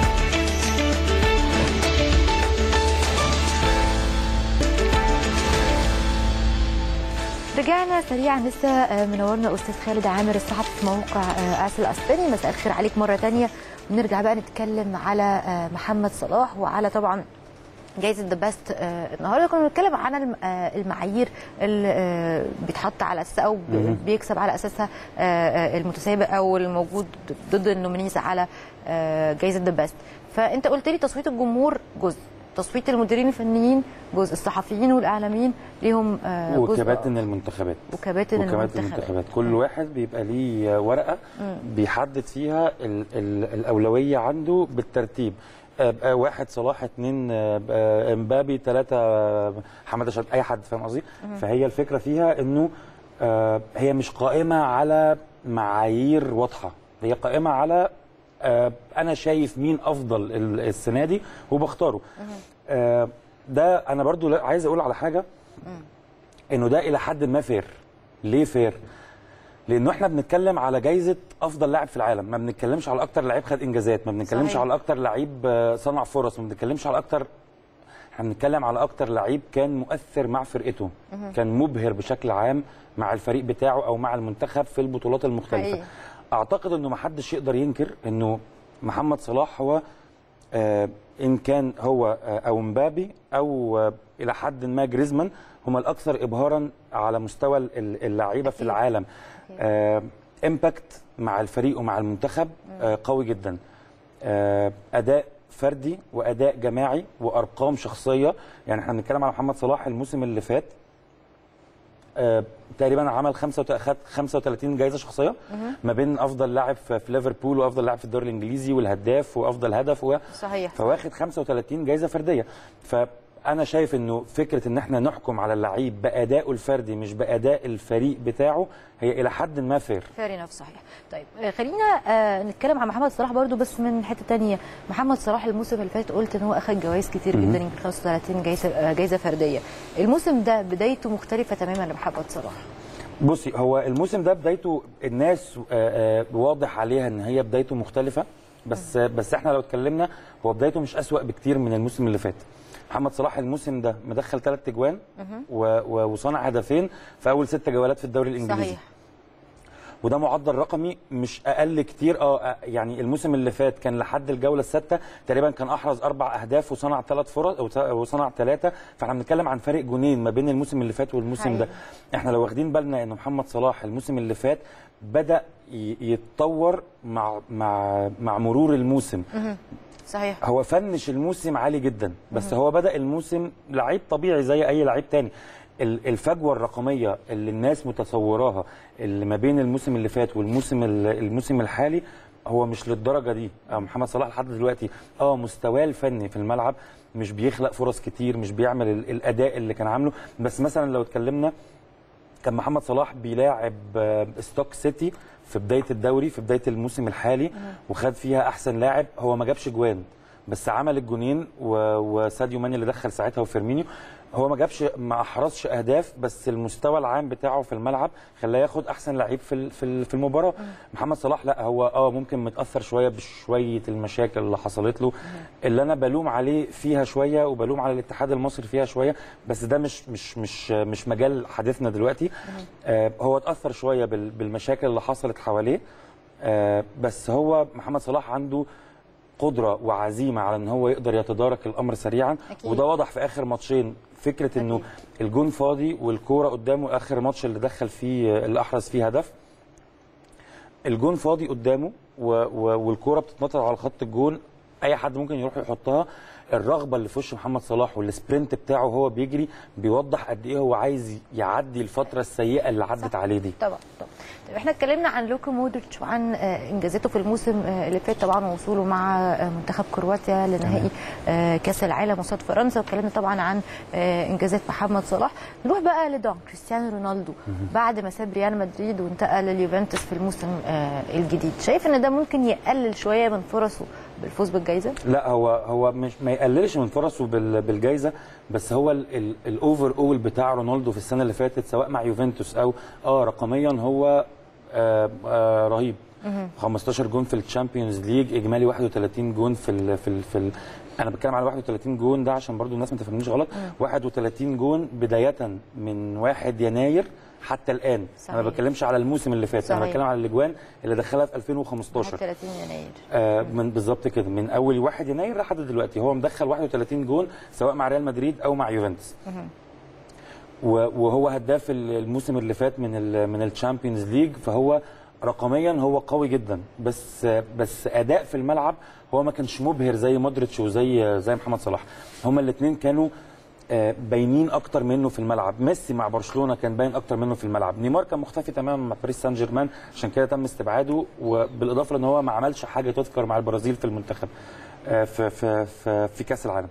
Speaker 1: رجعنا سريعا لسه آه، منورنا استاذ خالد عامر الصحفي في موقع آه، اس الاسباني مساء الخير عليك مره تانية ونرجع بقى نتكلم على آه، محمد صلاح وعلى طبعا جائزه ذا بيست النهارده كنا بنتكلم عن الم- آه، المعايير اللي آه، بيتحط على اساسها او ب- بيكسب على اساسها آه، آه، المتسابق او الموجود ضد النومينيز على آه، جائزه ذا بيست فانت قلت لي تصويت الجمهور جزء تصويت المديرين الفنيين جزء الصحفيين والاعلاميين ليهم آه، جزء
Speaker 3: وكباتن المنتخبات
Speaker 1: وكباتن
Speaker 3: وكباتن
Speaker 1: المنتخبات
Speaker 3: المنتخبات كل واحد بيبقى ليه ورقه بيحدد فيها ال ال الاولويه عنده بالترتيب آه، آه، واحد صلاح اثنين آه، آه، امبابي ثلاثه آه، حماده شد اي حد فاهم قصدي فهي الفكره فيها انه آه، هي مش قائمه على معايير واضحه هي قائمه على آه، انا شايف مين افضل ال- السنه دي وبختاره آه، ده انا برضو لا- عايز اقول على حاجه انه ده الى حد ما فير ليه فير لانه احنا بنتكلم على جايزه افضل لاعب في العالم ما بنتكلمش على اكتر لعيب خد انجازات ما بنتكلمش
Speaker 1: صحيح.
Speaker 3: على اكتر لعيب آه، صنع فرص ما بنتكلمش على اكتر احنا بنتكلم على اكتر لعيب كان مؤثر مع فرقته كان مبهر بشكل عام مع الفريق بتاعه او مع المنتخب في البطولات المختلفه
Speaker 1: حقيقي.
Speaker 3: اعتقد انه ما حدش يقدر ينكر انه محمد صلاح هو آه ان كان هو آه او مبابي او آه الى حد ما جريزمان هم الاكثر ابهارا على مستوى ال- ال- اللعيبه في العالم آه امباكت مع الفريق ومع المنتخب آه قوي جدا آه اداء فردي واداء جماعي وارقام شخصيه يعني احنا بنتكلم على محمد صلاح الموسم اللي فات آه، تقريبا عمل 35 خد 35 جائزه شخصيه ما بين افضل لاعب في في ليفربول وافضل لاعب في الدوري الانجليزي والهداف وافضل هدف و...
Speaker 1: صحيح
Speaker 3: فواخد 35 جائزه فرديه فانا شايف انه فكره ان احنا نحكم على اللعيب بادائه الفردي مش باداء الفريق بتاعه هي الى حد ما فير
Speaker 1: فير انف صحيح طيب آه، خلينا آه، نتكلم عن محمد صلاح برضو بس من حته تانية محمد صلاح الموسم اللي فات قلت ان هو اخذ جوائز كتير جدا يمكن 35 جايزه آه، جايزه فرديه الموسم ده بدايته مختلفه تماما لمحمد صلاح
Speaker 3: بصي هو الموسم ده بدايته الناس آه، آه، واضح عليها ان هي بدايته مختلفه بس بس احنا لو اتكلمنا هو بدايته مش أسوأ بكتير من الموسم اللي فات محمد صلاح الموسم ده مدخل ثلاث اجوان و- و- وصنع هدفين في اول ست جولات في الدوري الانجليزي
Speaker 1: صحيح
Speaker 3: وده معدل رقمي مش اقل كتير اه آه، يعني الموسم اللي فات كان لحد الجوله السادسه تقريبا كان احرز اربع اهداف وصنع ثلاث فرص أو ت- وصنع ثلاثه فاحنا بنتكلم عن فرق جونين ما بين الموسم اللي فات والموسم ده
Speaker 1: حقيقي.
Speaker 3: احنا لو واخدين بالنا ان محمد صلاح الموسم اللي فات بدا ي- يتطور مع مع مع مرور الموسم
Speaker 1: صحيح
Speaker 3: هو فنش الموسم عالي جدا بس هو بدا الموسم لعيب طبيعي زي اي لعيب تاني ال- الفجوه الرقميه اللي الناس متصوراها اللي ما بين الموسم اللي فات والموسم ال- الموسم الحالي هو مش للدرجه دي آه، محمد صلاح لحد دلوقتي اه مستواه الفني في الملعب مش بيخلق فرص كتير مش بيعمل ال- الاداء اللي كان عامله بس مثلا لو اتكلمنا كان محمد صلاح بيلاعب آه، ستوك سيتي في بدايه الدوري في بدايه الموسم الحالي وخد فيها احسن لاعب هو ما جابش جوان بس عمل الجونين و- وساديو ماني اللي دخل ساعتها وفيرمينيو هو ما جابش ما احرزش اهداف بس المستوى العام بتاعه في الملعب خلاه ياخد احسن لعيب في ال- في ال- في المباراه محمد صلاح لا هو اه ممكن متاثر شويه بشويه المشاكل اللي حصلت له اللي انا بلوم عليه فيها شويه وبلوم على الاتحاد المصري فيها شويه بس ده مش مش مش مش مجال حديثنا دلوقتي آه هو اتاثر شويه بال- بالمشاكل اللي حصلت حواليه آه بس هو محمد صلاح عنده قدره وعزيمه على ان هو يقدر يتدارك الامر سريعا
Speaker 1: أكيد.
Speaker 3: وده واضح في اخر ماتشين فكره انه
Speaker 1: أكيد.
Speaker 3: الجون فاضي والكوره قدامه اخر ماتش اللي دخل فيه اللي احرز فيه هدف الجون فاضي قدامه و... و... والكوره بتتنطط على خط الجون اي حد ممكن يروح يحطها الرغبه اللي في وش محمد صلاح والسبرنت بتاعه وهو بيجري بيوضح قد ايه هو عايز يعدي الفتره السيئه اللي عدت
Speaker 1: صح.
Speaker 3: عليه دي
Speaker 1: طبعا طبعا طيب احنا اتكلمنا عن لوكا مودريتش وعن آه، انجازاته في الموسم آه، اللي فات طبعا ووصوله مع آه، منتخب كرواتيا لنهائي آه، كاس العالم قصاد فرنسا واتكلمنا طبعا عن آه، انجازات محمد صلاح نروح بقى لدون كريستيانو رونالدو بعد ما ساب ريال مدريد وانتقل لليوفنتوس في الموسم آه، الجديد شايف ان ده ممكن يقلل شويه من فرصه بالفوز بالجائزه
Speaker 3: لا هو هو مش ما يقللش من فرصه بال- بالجائزه بس هو الاوفر اول بتاع رونالدو في السنه اللي فاتت سواء مع يوفنتوس او اه رقميا هو آه آه رهيب 15 جون في الشامبيونز ليج اجمالي 31 جون في ال في ال في ال انا بتكلم على 31 جون ده عشان برضو الناس ما تفهمنيش غلط 31 جون بدايه من 1 يناير حتى الان
Speaker 1: صحيح.
Speaker 3: انا ما بتكلمش على الموسم اللي فات انا
Speaker 1: صحيح.
Speaker 3: بتكلم على الاجوان اللي دخلها في 2015
Speaker 1: 30 يناير
Speaker 3: آه من بالظبط كده من اول 1 يناير لحد دلوقتي هو مدخل 31 جون سواء مع ريال مدريد او مع يوفنتوس و- وهو هداف ال- الموسم اللي فات من ال من الشامبيونز ليج فهو رقميا هو قوي جدا بس بس اداء في الملعب هو ما كانش مبهر زي مودريتش وزي زي محمد صلاح هما الاثنين كانوا آه، باينين اكتر منه في الملعب ميسي مع برشلونه كان باين اكتر منه في الملعب نيمار كان مختفي تماما مع باريس سان جيرمان عشان كده تم استبعاده وبالاضافه لان هو ما عملش حاجه تذكر مع البرازيل في المنتخب آه، في في في, في كاس العالم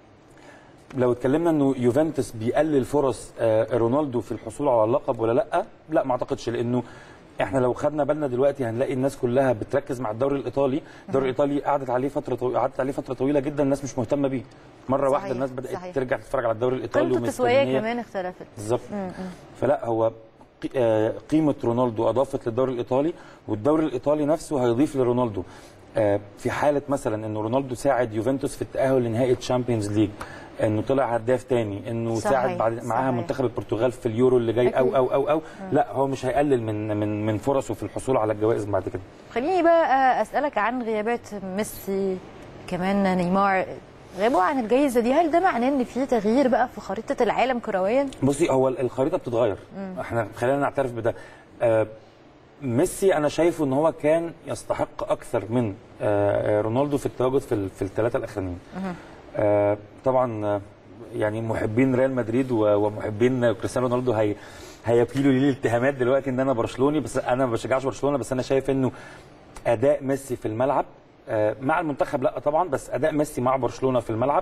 Speaker 3: لو اتكلمنا انه يوفنتوس بيقلل فرص آه، رونالدو في الحصول على اللقب ولا لا لا ما اعتقدش لانه احنا لو خدنا بالنا دلوقتي هنلاقي الناس كلها بتركز مع الدوري الايطالي الدوري الايطالي قعدت عليه فتره طويله قعدت عليه فتره طويله جدا الناس مش مهتمه بيه مره
Speaker 1: صحيح،
Speaker 3: واحده الناس بدات
Speaker 1: صحيح.
Speaker 3: ترجع تتفرج على الدوري الايطالي
Speaker 1: قيمته التسويقيه
Speaker 3: ومستنية-
Speaker 1: كمان اختلفت
Speaker 3: بالظبط فلا هو قي- آه، قيمه رونالدو اضافت للدوري الايطالي والدوري الايطالي نفسه هيضيف لرونالدو آه، في حاله مثلا انه رونالدو ساعد يوفنتوس في التاهل لنهائي الشامبيونز ليج انه طلع هداف تاني انه
Speaker 1: صحيح،
Speaker 3: ساعد بعد معاها
Speaker 1: صحيح.
Speaker 3: منتخب البرتغال في اليورو اللي جاي او
Speaker 1: أكيد.
Speaker 3: او او او لا هو مش هيقلل من من من فرصه في الحصول على الجوائز بعد كده
Speaker 1: خليني بقى اسالك عن غيابات ميسي كمان نيمار غيابه عن الجائزه دي هل ده معناه ان في تغيير بقى في خريطه العالم كرويا؟
Speaker 3: بصي هو الخريطه بتتغير احنا خلينا نعترف بده آه، ميسي انا شايفه ان هو كان يستحق اكثر من آه، آه، رونالدو في التواجد في ال- في الثلاثه الاخرانيين آه، طبعا آه، يعني محبين ريال مدريد و- ومحبين كريستيانو رونالدو هي هيبكيلوا لي الاتهامات دلوقتي ان انا برشلوني بس انا ما بشجعش برشلونه بس انا شايف انه اداء ميسي في الملعب آه، مع المنتخب لا طبعا بس اداء ميسي مع برشلونه في الملعب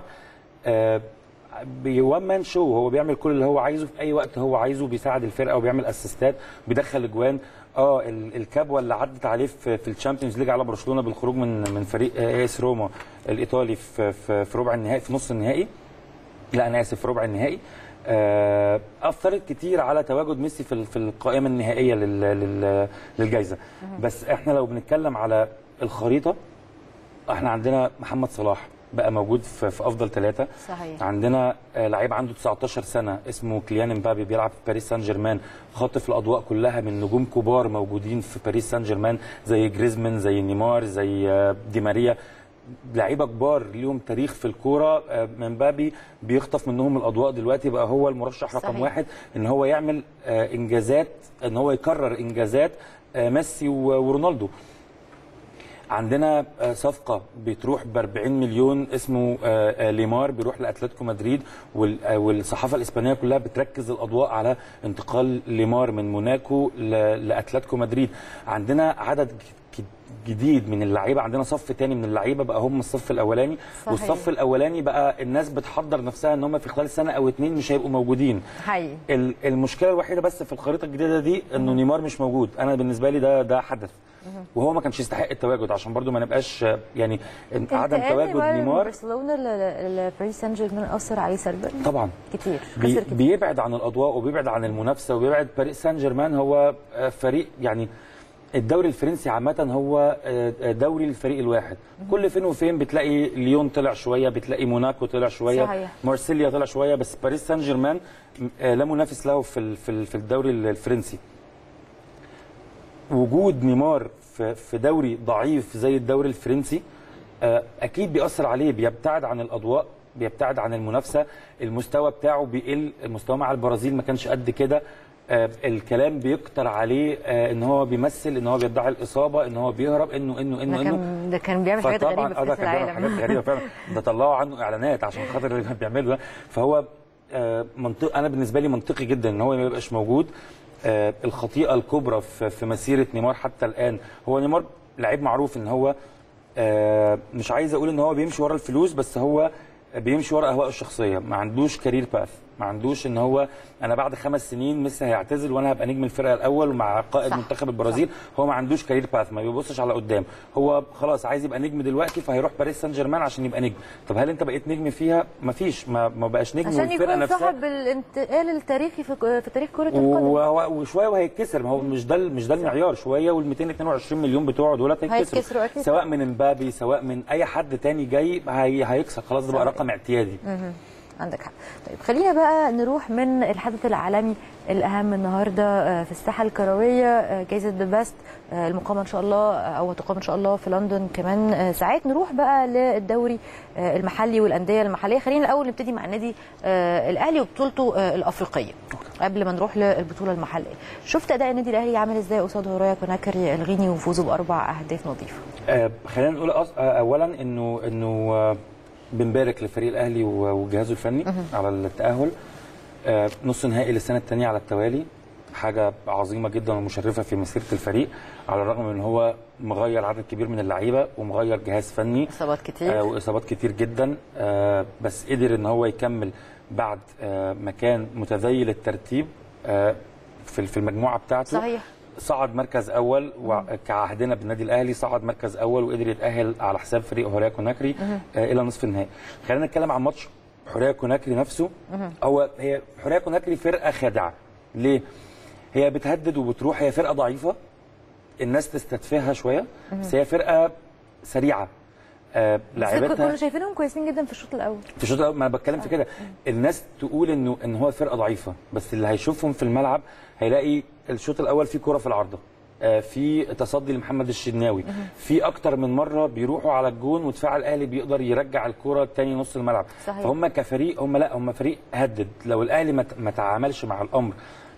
Speaker 3: بوان مان شو هو بيعمل كل اللي هو عايزه في اي وقت هو عايزه بيساعد الفرقه وبيعمل اسيستات بيدخل اجوان اه ال- الكبوه اللي عدت عليه في, في الشامبيونز ليج على برشلونه بالخروج من من فريق آه، اس روما الايطالي في, في, في ربع النهائي في نص النهائي لا انا اسف في ربع النهائي آه، اثرت كتير على تواجد ميسي في ال- في القائمه النهائيه لل- لل- للجائزه بس احنا لو بنتكلم على الخريطه احنا عندنا محمد صلاح بقى موجود في, في افضل ثلاثه
Speaker 1: صحيح
Speaker 3: عندنا آه، لعيب عنده 19 سنه اسمه كليان امبابي بيلعب في باريس سان جيرمان خاطف الاضواء كلها من نجوم كبار موجودين في باريس سان جيرمان زي جريزمان زي نيمار زي آه، دي ماريا لعيبه كبار ليهم تاريخ في الكوره آه، امبابي بيخطف منهم الاضواء دلوقتي بقى هو المرشح رقم
Speaker 1: صحيح.
Speaker 3: واحد ان هو يعمل آه، انجازات ان هو يكرر انجازات آه، ميسي و- ورونالدو عندنا آه، صفقه بتروح ب 40 مليون اسمه آه، آه، ليمار بيروح لاتلتيكو مدريد وال- آه، والصحافه الاسبانيه كلها بتركز الاضواء على انتقال ليمار من موناكو ل- لاتلتيكو مدريد عندنا عدد ج- ج- جديد من اللعيبه عندنا صف تاني من اللعيبه بقى هم الصف الاولاني
Speaker 1: صحيح.
Speaker 3: والصف الاولاني بقى الناس بتحضر نفسها ان هم في خلال سنه او اتنين مش هيبقوا موجودين
Speaker 1: حقيقي
Speaker 3: ال- المشكله الوحيده بس في الخريطه الجديده دي انه نيمار مش موجود انا بالنسبه لي ده ده حدث وهو ما كانش يستحق التواجد عشان برضو ما نبقاش آه، يعني عدم
Speaker 1: انتقال
Speaker 3: تواجد
Speaker 1: من
Speaker 3: نيمار
Speaker 1: برشلونه ل- لباريس سان جيرمان اثر عليه سلبا
Speaker 3: طبعا
Speaker 1: كتير
Speaker 3: بي
Speaker 1: خسر كتير
Speaker 3: بيبعد عن الاضواء وبيبعد عن المنافسه وبيبعد باريس سان جيرمان هو آه، فريق يعني الدوري الفرنسي عامة هو آه، آه، دوري الفريق الواحد كل فين وفين بتلاقي ليون طلع شوية بتلاقي موناكو طلع شوية
Speaker 1: صحيح.
Speaker 3: مارسيليا طلع شوية بس باريس سان جيرمان آه، لا منافس له في ال- في ال- في الدوري الفرنسي وجود نيمار في في دوري ضعيف زي الدوري الفرنسي آه، اكيد بيأثر عليه بيبتعد عن الاضواء بيبتعد عن المنافسه المستوى بتاعه بيقل المستوى مع البرازيل ما كانش قد كده آه، الكلام بيكتر عليه آه، ان هو بيمثل ان هو بيدعي الاصابه ان هو بيهرب انه انه انه
Speaker 1: ده
Speaker 3: انه
Speaker 1: كان ده كان بيعمل حاجات غريبه
Speaker 3: اه
Speaker 1: في
Speaker 3: ده
Speaker 1: كاس
Speaker 3: كان بيعمل
Speaker 1: العالم
Speaker 3: حاجات غريبه فعلا ده طلعوا عنه اعلانات عشان خاطر اللي كان بيعمله ده فهو آه، منطق انا بالنسبه لي منطقي جدا ان هو ما يبقاش موجود آه، الخطيئه الكبرى في في مسيره نيمار حتى الان هو نيمار لعيب معروف ان هو آه، مش عايز اقول ان هو بيمشي ورا الفلوس بس هو بيمشي ورا اهواءه الشخصيه ما عندوش كارير باث ما عندوش ان هو انا بعد خمس سنين ميسي هيعتزل وانا هبقى نجم الفرقه الاول ومع قائد
Speaker 1: صح.
Speaker 3: منتخب البرازيل هو ما عندوش كارير باث ما بيبصش على قدام هو خلاص عايز يبقى نجم دلوقتي فهيروح باريس سان جيرمان عشان يبقى نجم طب هل انت بقيت نجم فيها ما فيش ما, ما بقاش نجم
Speaker 1: عشان
Speaker 3: والفرقه
Speaker 1: يكون
Speaker 3: نفسها
Speaker 1: صاحب الانتقال التاريخي في في تاريخ كره القدم
Speaker 3: وهو- وشويه وهيتكسر ما هو مش ده مش ده المعيار شويه وال 222 مليون بتوعه دولت
Speaker 1: هيتكسروا
Speaker 3: هيتكسروا
Speaker 1: أكيد.
Speaker 3: سواء من امبابي سواء من اي حد تاني جاي هي هيكسر خلاص ده بقى
Speaker 1: صحيح.
Speaker 3: رقم اعتيادي
Speaker 1: عندك حق طيب خلينا بقى نروح من الحدث العالمي الاهم النهارده آه، في الساحه الكرويه آه، جائزه ذا بيست المقامه ان شاء الله آه، او هتقام ان شاء الله في لندن كمان آه، ساعات نروح بقى للدوري آه، المحلي والانديه المحليه خلينا الاول نبتدي مع النادي آه، الاهلي وبطولته آه، الافريقيه قبل ما نروح للبطوله المحليه شفت اداء النادي الاهلي عامل ازاي قصاد هورايا كوناكري الغيني وفوزه باربع اهداف نظيفه
Speaker 3: آه، خلينا نقول أص... آه، اولا انه انه آه، بنبارك لفريق الاهلي و- وجهازه الفني على التاهل آه، نص نهائي للسنه الثانيه على التوالي حاجه عظيمه جدا ومشرفه في مسيره الفريق على الرغم من ان هو مغير عدد كبير من اللعيبه ومغير جهاز فني
Speaker 1: اصابات كتير
Speaker 3: آه، واصابات كتير جدا آه، بس قدر ان هو يكمل بعد آه، مكان متذيل الترتيب آه، في في المجموعه بتاعته
Speaker 1: صحيح
Speaker 3: صعد مركز اول وكعهدنا بالنادي الاهلي صعد مركز اول وقدر يتاهل على حساب فريق هوريا كوناكري آه الى نصف النهائي خلينا نتكلم عن ماتش هوريا كوناكري نفسه هو هي هوريا كوناكري فرقه خادعه ليه هي بتهدد وبتروح هي فرقه ضعيفه الناس تستدفيها شويه بس هي فرقه سريعه آه
Speaker 1: بس
Speaker 3: لعيبتها
Speaker 1: كنا شايفينهم كويسين جدا في الشوط الاول
Speaker 3: في الشوط الاول ما انا بتكلم في كده الناس تقول انه ان هو فرقه ضعيفه بس اللي هيشوفهم في الملعب هيلاقي الشوط الاول فيه كره في العارضه آه، في تصدي لمحمد الشناوي في اكتر من مره بيروحوا على الجون ودفاع الاهلي بيقدر يرجع الكره تاني نص الملعب
Speaker 1: صحيح.
Speaker 3: فهم كفريق هم لا هم فريق هدد لو الاهلي ما ت- ما تعاملش مع الامر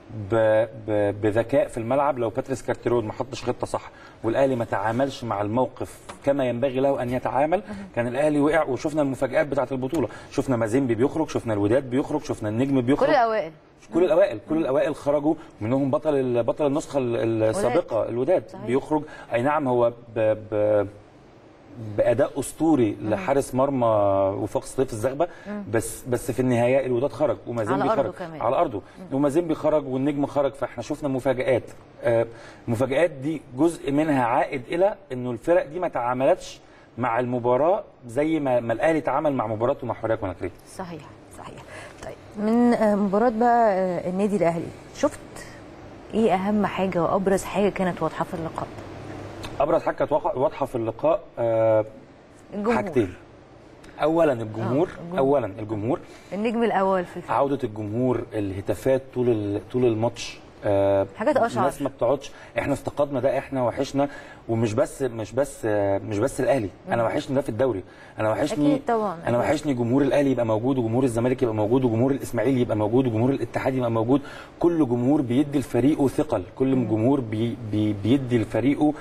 Speaker 3: ب- ب- بذكاء في الملعب لو باتريس كارتيرون ما حطش خطه صح والاهلي ما تعاملش مع الموقف كما ينبغي له ان يتعامل كان الاهلي وقع وشفنا المفاجات بتاعه البطوله شفنا مازيمبي بيخرج شفنا الوداد بيخرج شفنا النجم بيخرج
Speaker 1: كل الاوائل
Speaker 3: كل الاوائل كل الاوائل خرجوا منهم بطل ال- بطل النسخه ال- السابقه الوداد
Speaker 1: صحيح.
Speaker 3: بيخرج اي نعم هو ب ب باداء اسطوري لحارس مرمى وفاق سطيف الزغبه بس بس في النهايه الوداد خرج ومازيمبي
Speaker 1: على أرضه
Speaker 3: خرج
Speaker 1: كمان.
Speaker 3: على ارضه ومازيمبي خرج والنجم خرج فاحنا شفنا مفاجات آه، المفاجات دي جزء منها عائد الى انه الفرق دي ما تعاملتش مع المباراه زي ما, ما الاهلي تعامل مع مباراته مع حوريه كوناكري
Speaker 1: صحيح صحيح طيب من آه، مباراة بقى آه، النادي الأهلي شفت إيه أهم حاجة وأبرز حاجة كانت واضحة في اللقاء؟
Speaker 3: ابرز حاجه كانت واقع- واضحه في اللقاء آه،
Speaker 1: الجمهور
Speaker 3: حاجتين اولا الجمهور
Speaker 1: آه، الجمهور.
Speaker 3: اولا الجمهور
Speaker 1: النجم الأول في الفريق
Speaker 3: عوده الجمهور الهتافات طول ال- طول الماتش آه،
Speaker 1: حاجات أشعر.
Speaker 3: الناس ما بتقعدش احنا افتقدنا ده احنا وحشنا ومش بس مش بس آه، مش بس الاهلي انا وحشني ده في الدوري انا وحشني
Speaker 1: أكيد طبعاً،
Speaker 3: انا
Speaker 1: أكيد.
Speaker 3: وحشني جمهور الاهلي يبقى موجود وجمهور الزمالك يبقى موجود وجمهور الاسماعيلي يبقى موجود وجمهور الاتحاد يبقى موجود كل جمهور بيدي لفريقه ثقل كل جمهور بي بي بيدي لفريقه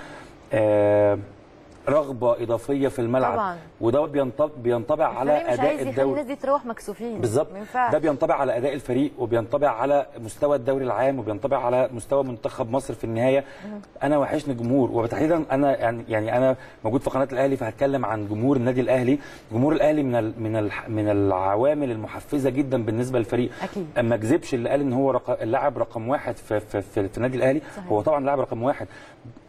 Speaker 3: آه رغبه اضافيه في الملعب
Speaker 1: طبعاً.
Speaker 3: وده بينطبق بينطبع على
Speaker 1: الفريق مش
Speaker 3: اداء
Speaker 1: عايز يخلي
Speaker 3: الدوري
Speaker 1: الناس دي تروح مكسوفين
Speaker 3: بالظبط
Speaker 1: ما ينفعش
Speaker 3: ده بينطبع على اداء الفريق وبينطبع على مستوى الدوري العام وبينطبع على مستوى منتخب مصر في النهايه انا وحشني الجمهور وتحديدا انا يعني يعني انا موجود في قناه الاهلي فهتكلم عن جمهور النادي الاهلي جمهور الاهلي من ال من ال من العوامل المحفزه جدا بالنسبه للفريق
Speaker 1: أكيد.
Speaker 3: اما كذبش اللي قال ان هو رق... اللاعب رقم واحد في في, في, في النادي الاهلي
Speaker 1: صحيح.
Speaker 3: هو طبعا لاعب رقم واحد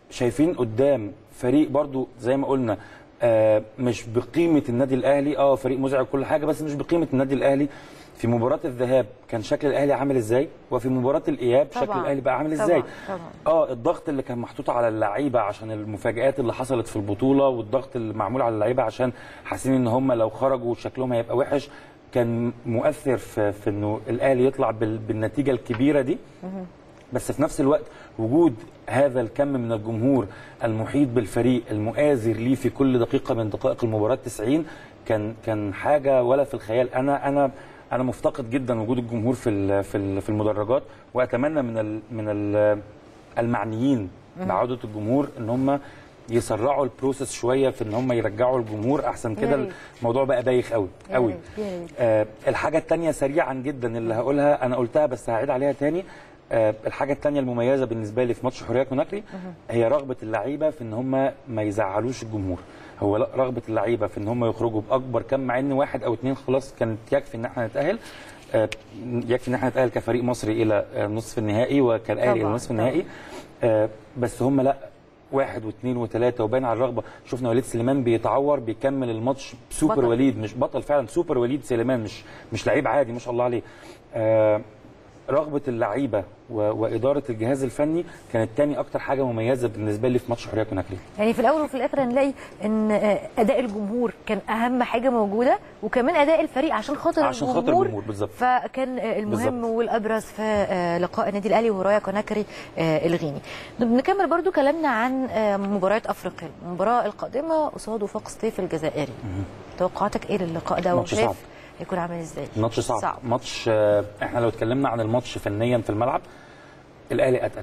Speaker 3: شايفين قدام فريق برضو زي ما قلنا آه مش بقيمه النادي الاهلي اه فريق مزعج كل حاجه بس مش بقيمه النادي الاهلي في مباراه الذهاب كان شكل الاهلي عامل ازاي وفي مباراه الاياب شكل
Speaker 1: طبعاً.
Speaker 3: الاهلي بقى عامل
Speaker 1: طبعاً.
Speaker 3: ازاي
Speaker 1: طبعاً.
Speaker 3: اه الضغط اللي كان محطوط على اللعيبه عشان المفاجآت اللي حصلت في البطوله والضغط اللي معمول على اللعيبه عشان حاسين ان هم لو خرجوا شكلهم هيبقى وحش كان مؤثر في, في انه الاهلي يطلع بال- بالنتيجه الكبيره دي بس في نفس الوقت وجود هذا الكم من الجمهور المحيط بالفريق المؤازر ليه في كل دقيقه من دقائق المباراه 90 كان كان حاجه ولا في الخيال انا انا انا مفتقد جدا وجود الجمهور في ال- في ال- في المدرجات واتمنى من ال من ال المعنيين بعوده الجمهور ان هم يسرعوا البروسيس شويه في ان هم يرجعوا الجمهور احسن
Speaker 1: يا
Speaker 3: كده
Speaker 1: ريت.
Speaker 3: الموضوع بقى بايخ قوي
Speaker 1: يا
Speaker 3: قوي
Speaker 1: ريت، يا ريت.
Speaker 3: آه الحاجة التانية سريعا جدا اللي هقولها أنا قلتها بس هعيد عليها تاني آه الحاجة التانية المميزة بالنسبة لي في ماتش حرية كوناكري هي رغبة اللعيبة في إن هم ما يزعلوش الجمهور هو لا- رغبة اللعيبة في إن هم يخرجوا بأكبر كم مع إن واحد أو اتنين خلاص كانت يكفي إن احنا نتأهل آه يكفي إن احنا نتأهل كفريق مصري إلى آه، نصف النهائي وكالأهلي إلى
Speaker 1: طبعاً،
Speaker 3: نصف النهائي آه بس هم لا واحد واثنين وثلاثة وباين على الرغبة شفنا وليد سليمان بيتعور بيكمل الماتش سوبر
Speaker 1: بطل.
Speaker 3: وليد مش بطل فعلا سوبر وليد سليمان مش مش لعيب عادي ما شاء الله عليه آه رغبة اللعيبة و- وإدارة الجهاز الفني كانت تاني أكتر حاجة مميزة بالنسبة لي في ماتش حرية كوناكري
Speaker 1: يعني في الاول وفي الاخر هنلاقي ان آه، اداء الجمهور كان اهم حاجه موجوده وكمان اداء الفريق عشان خاطر
Speaker 3: عشان خاطر
Speaker 1: الجمهور
Speaker 3: الجمهور بالظبط.
Speaker 1: فكان آه، المهم
Speaker 3: بالظبط.
Speaker 1: والابرز في آه، لقاء النادي الاهلي ورايا كوناكري آه، الغيني نكمل برضو كلامنا عن آه، مباريات افريقيا المباراه القادمه قصاد وفاق سطيف الجزائري توقعاتك ايه للقاء ده
Speaker 3: ماتش
Speaker 1: وشايف
Speaker 3: صعب.
Speaker 1: هيكون عامل ازاي
Speaker 3: ماتش صعب,
Speaker 1: صعب.
Speaker 3: ماتش آه، احنا لو اتكلمنا عن الماتش فنيا في الملعب الاهلي اتقل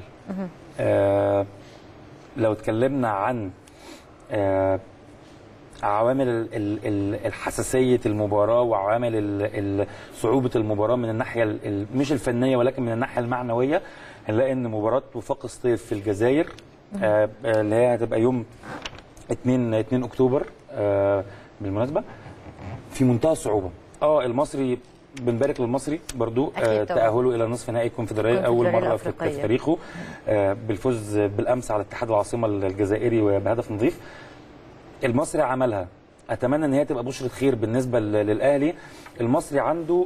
Speaker 3: آه لو اتكلمنا عن آه عوامل ال- ال- ال- الحساسيه المباراه وعوامل ال- ال- صعوبه المباراه من الناحيه ال- ال- مش الفنيه ولكن من الناحيه المعنويه هنلاقي ان مباراه وفاق سطيف في الجزائر آه آه، اللي هي هتبقى يوم 2 2 اكتوبر آه بالمناسبه في منتهى الصعوبه اه المصري بنبارك للمصري برضو
Speaker 1: أكيد
Speaker 3: آه
Speaker 1: طبعاً.
Speaker 3: تاهله الى نصف نهائي الكونفدراليه اول
Speaker 1: الكونفدرالية
Speaker 3: مره في
Speaker 1: الأفريقية.
Speaker 3: في تاريخه آه بالفوز بالامس على اتحاد العاصمه الجزائري بهدف نظيف المصري عملها اتمنى ان هي تبقى بشره خير بالنسبه لل- للاهلي المصري عنده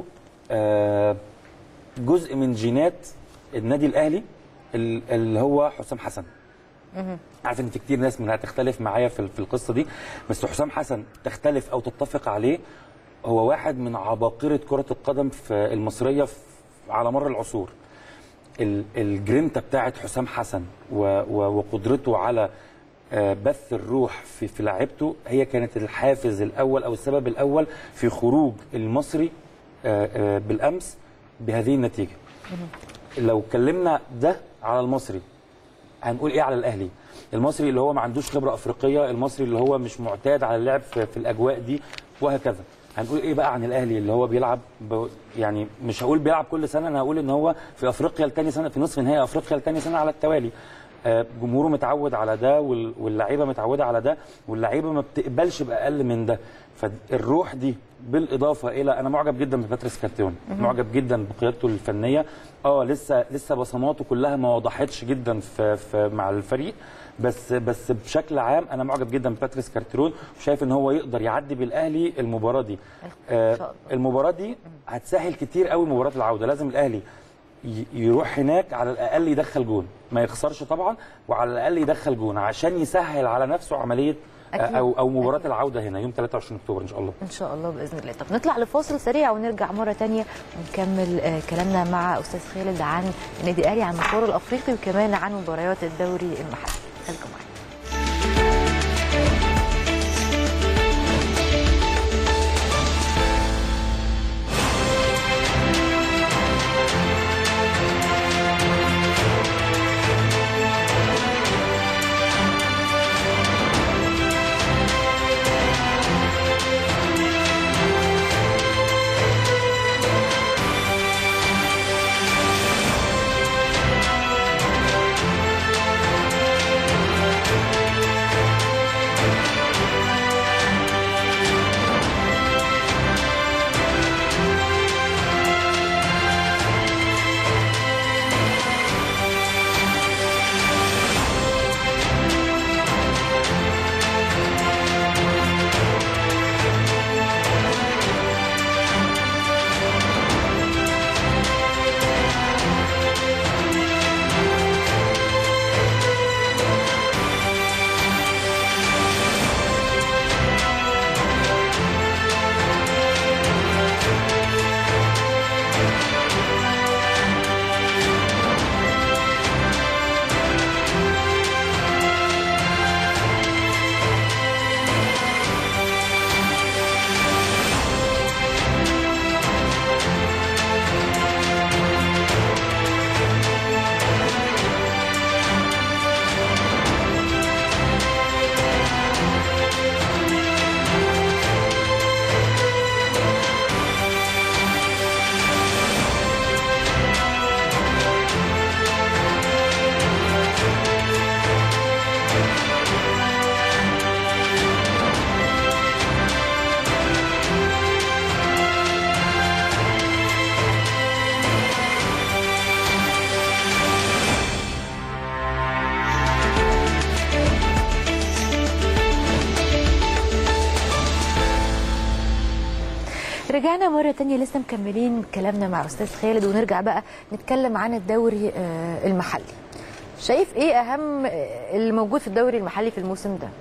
Speaker 3: آه جزء من جينات النادي الاهلي ال- اللي هو حسام حسن عارف ان في كتير ناس منها تختلف معايا في في القصه دي بس حسام حسن تختلف او تتفق عليه هو واحد من عباقره كره القدم في المصريه في على مر العصور ال- الجرينتا بتاعت حسام حسن و- و- وقدرته على آه، بث الروح في في لعيبته هي كانت الحافز الاول او السبب الاول في خروج المصري آه، آه، بالامس بهذه النتيجه لو اتكلمنا ده على المصري هنقول ايه على الاهلي المصري اللي هو ما عندوش خبره افريقيه المصري اللي هو مش معتاد على اللعب في, في الاجواء دي وهكذا هنقول ايه بقى عن الاهلي اللي هو بيلعب ب... يعني مش هقول بيلعب كل سنه انا هقول ان هو في افريقيا لتاني سنه في نصف نهائي افريقيا لتاني سنه على التوالي آه، جمهوره متعود على ده وال- واللعيبه متعوده على ده واللعيبه ما بتقبلش باقل من ده فالروح دي بالاضافه الى انا معجب جدا بباتريس كارتيون معجب جدا بقيادته الفنيه اه لسه لسه بصماته كلها ما وضحتش جدا في, في مع الفريق بس بس بشكل عام انا معجب جدا بباتريس كارتيرون وشايف ان هو يقدر يعدي بالاهلي المباراه دي
Speaker 1: إن شاء الله.
Speaker 3: المباراه دي هتسهل كتير قوي مباراه العوده لازم الاهلي ي- يروح هناك على الاقل يدخل جون ما يخسرش طبعا وعلى الاقل يدخل جون عشان يسهل على نفسه عمليه
Speaker 1: أكيد.
Speaker 3: او او مباراه
Speaker 1: أكيد.
Speaker 3: العوده هنا يوم 23 اكتوبر ان شاء الله
Speaker 1: ان شاء الله باذن الله طب نطلع لفاصل سريع ونرجع مره تانية ونكمل آه، كلامنا مع استاذ خالد عن النادي الاهلي عن مشواره الافريقي وكمان عن مباريات الدوري المحلي خليكم معانا رجعنا مرة تانية لسه مكملين كلامنا مع أستاذ خالد ونرجع بقى نتكلم عن الدوري آه، المحلي شايف ايه أهم آه، اللي موجود في الدوري المحلي في الموسم ده؟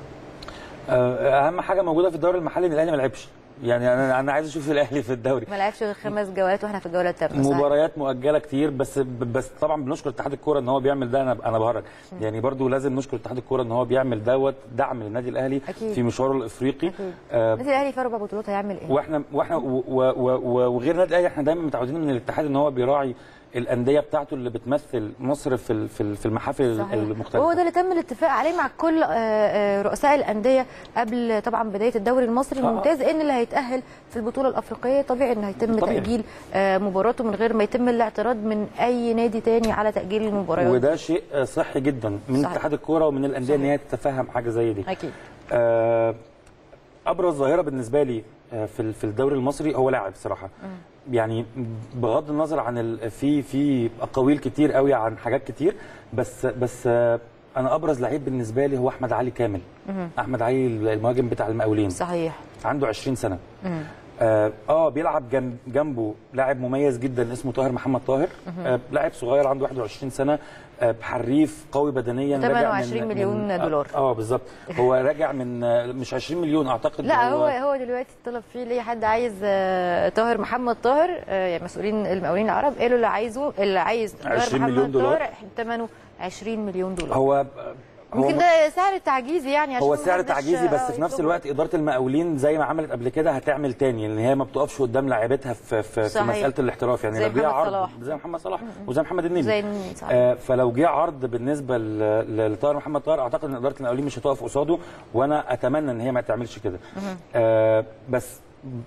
Speaker 3: آه، اهم حاجه موجوده في الدوري المحلي ان الاهلي ما لعبش يعني انا انا عايز اشوف الاهلي في الدوري
Speaker 1: ما لعبش غير خمس جولات واحنا في الجولة الثالثة صحيح؟
Speaker 3: مباريات مؤجله كتير بس بس طبعا بنشكر اتحاد الكوره ان هو بيعمل ده انا انا بهرج يعني برضو لازم نشكر اتحاد الكوره ان هو بيعمل دوت دعم للنادي الاهلي
Speaker 1: أكيد.
Speaker 3: في مشواره الافريقي
Speaker 1: أكيد.
Speaker 3: آه،
Speaker 1: النادي الأهلي في أربع بطولات هيعمل ايه؟
Speaker 3: واحنا واحنا و- و- و- وغير النادي الاهلي احنا دايما متعودين من الاتحاد ان هو بيراعي الانديه بتاعته اللي بتمثل مصر في ال- في ال- في المحافل
Speaker 1: صحيح.
Speaker 3: المختلفه
Speaker 1: وهو ده اللي تم الاتفاق عليه مع كل آه، آه، رؤساء الانديه قبل طبعا بدايه الدوري المصري
Speaker 3: آه.
Speaker 1: الممتاز ان اللي هيتاهل في البطوله الافريقيه طبيعي ان هيتم
Speaker 3: طبيعي.
Speaker 1: تاجيل آه، مباراته من غير ما يتم الاعتراض من اي نادي تاني على تاجيل المباريات
Speaker 3: وده شيء آه، صحي جدا من
Speaker 1: صحيح.
Speaker 3: اتحاد الكوره ومن الانديه ان
Speaker 1: صحيح.
Speaker 3: هي تتفهم حاجه زي دي
Speaker 1: اكيد
Speaker 3: آه، ابرز ظاهره بالنسبه لي آه، في ال- في الدوري المصري هو لاعب صراحه يعني بغض النظر عن ال- في في اقاويل كتير قوي عن حاجات كتير بس بس آه، انا ابرز لعيب بالنسبه لي هو احمد علي كامل احمد علي المهاجم بتاع المقاولين
Speaker 1: صحيح
Speaker 3: عنده 20 سنه اه, آه بيلعب جنب جنبه لاعب مميز جدا اسمه طاهر محمد طاهر آه لاعب صغير عنده 21 سنه آه حريف قوي بدنيا راجع
Speaker 1: 28
Speaker 3: من
Speaker 1: مليون
Speaker 3: من
Speaker 1: دولار.
Speaker 3: اه, آه بالظبط هو راجع من آه مش 20 مليون اعتقد
Speaker 1: لا هو هو دلوقتي طلب فيه ليه حد عايز آه، طاهر محمد طاهر آه، يعني مسؤولين المقاولين العرب قالوا اللي عايزه اللي عايز طاهر
Speaker 3: 20
Speaker 1: محمد
Speaker 3: مليون دولار.
Speaker 1: طاهر ثمنه 20 مليون دولار
Speaker 3: هو هو
Speaker 1: يمكن ده سعر تعجيزي يعني عشان
Speaker 3: هو سعر
Speaker 1: محدش،
Speaker 3: تعجيزي بس
Speaker 1: آه،
Speaker 3: في نفس
Speaker 1: يطلبه.
Speaker 3: الوقت اداره المقاولين زي ما عملت قبل كده هتعمل تاني لان هي ما بتقفش قدام لاعيبتها في في, في
Speaker 1: صحيح.
Speaker 3: مساله الاحتراف يعني
Speaker 1: زي
Speaker 3: لو جه
Speaker 1: محمد
Speaker 3: عرض
Speaker 1: صلاح.
Speaker 3: زي محمد صلاح وزي محمد النني
Speaker 1: زي النني، صحيح.
Speaker 3: آه فلو جه عرض بالنسبه ل- ل- لطاهر محمد طاهر اعتقد ان اداره المقاولين مش هتقف قصاده وانا اتمنى ان هي ما تعملش كده آه بس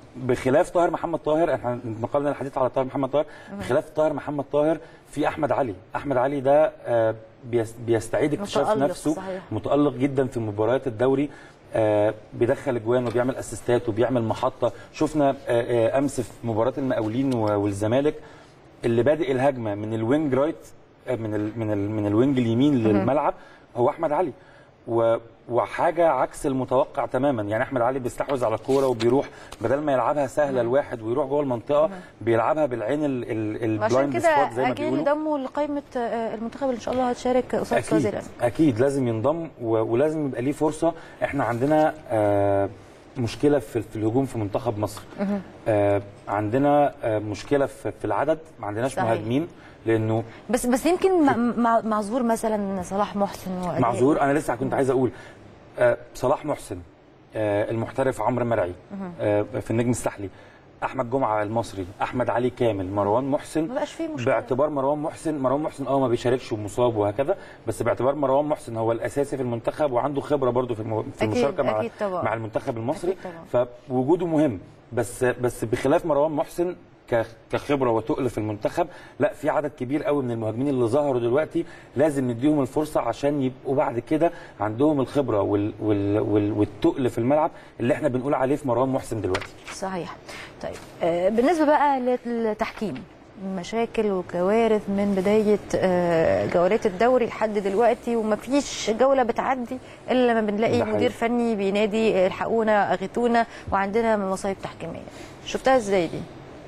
Speaker 3: بخلاف طاهر محمد طاهر احنا نقلنا الحديث على طاهر محمد طاهر بخلاف طاهر محمد طاهر في احمد علي احمد علي ده آه بيس- بيستعيد اكتشاف
Speaker 1: متألق،
Speaker 3: نفسه
Speaker 1: صحيح.
Speaker 3: متالق جدا في مباريات الدوري آه بيدخل اجوان وبيعمل اسيستات وبيعمل محطه شفنا آه آه امس في مباراه المقاولين و- والزمالك اللي بادئ الهجمه من الوينج رايت آه من ال من ال من الوينج اليمين للملعب هو احمد علي و وحاجه عكس المتوقع تماما يعني احمد علي بيستحوذ على الكوره وبيروح بدل ما يلعبها سهله لواحد ويروح جوه المنطقه بيلعبها بالعين ال- ال-
Speaker 1: عشان
Speaker 3: البلايند
Speaker 1: كده
Speaker 3: سبوت زي ما
Speaker 1: اكيد
Speaker 3: بيقولوا
Speaker 1: انضموا لقائمه آه، المنتخب اللي ان شاء الله هتشارك قصاد
Speaker 3: اكيد
Speaker 1: سوازيلاند
Speaker 3: اكيد لازم ينضم و- ولازم يبقى ليه فرصه احنا عندنا آه، مشكله في في الهجوم في منتخب مصر آه، عندنا آه، مشكله في في العدد ما عندناش
Speaker 1: صحيح.
Speaker 3: مهاجمين لانه
Speaker 1: بس بس يمكن مع- مع- معذور مثلا صلاح محسن وأداء-
Speaker 3: معذور انا لسه كنت عايز اقول آه، صلاح محسن آه، المحترف عمرو مرعي آه، في النجم الساحلي احمد جمعه المصري احمد علي كامل مروان محسن
Speaker 1: ما بقاش فيه مشكلة.
Speaker 3: باعتبار مروان محسن مروان محسن اه ما بيشاركش ومصاب وهكذا بس باعتبار مروان محسن هو الاساسي في المنتخب وعنده خبره برضه في الم- في
Speaker 1: أكيد،
Speaker 3: المشاركه مع
Speaker 1: أكيد طبعا.
Speaker 3: مع المنتخب المصري
Speaker 1: أكيد طبعا.
Speaker 3: فوجوده مهم بس بس بخلاف مروان محسن ك- كخبره وتقل في المنتخب لا في عدد كبير قوي من المهاجمين اللي ظهروا دلوقتي لازم نديهم الفرصه عشان يبقوا بعد كده عندهم الخبره وال وال وال والتقل في الملعب اللي احنا بنقول عليه في مروان محسن دلوقتي
Speaker 1: صحيح طيب آه، بالنسبه بقى للتحكيم مشاكل وكوارث من بدايه آه، جولات الدوري لحد دلوقتي ومفيش جوله بتعدي الا لما بنلاقي
Speaker 3: ده حقيقي.
Speaker 1: مدير فني بينادي آه، الحقونا اغثونا وعندنا مصايب تحكيميه شفتها ازاي دي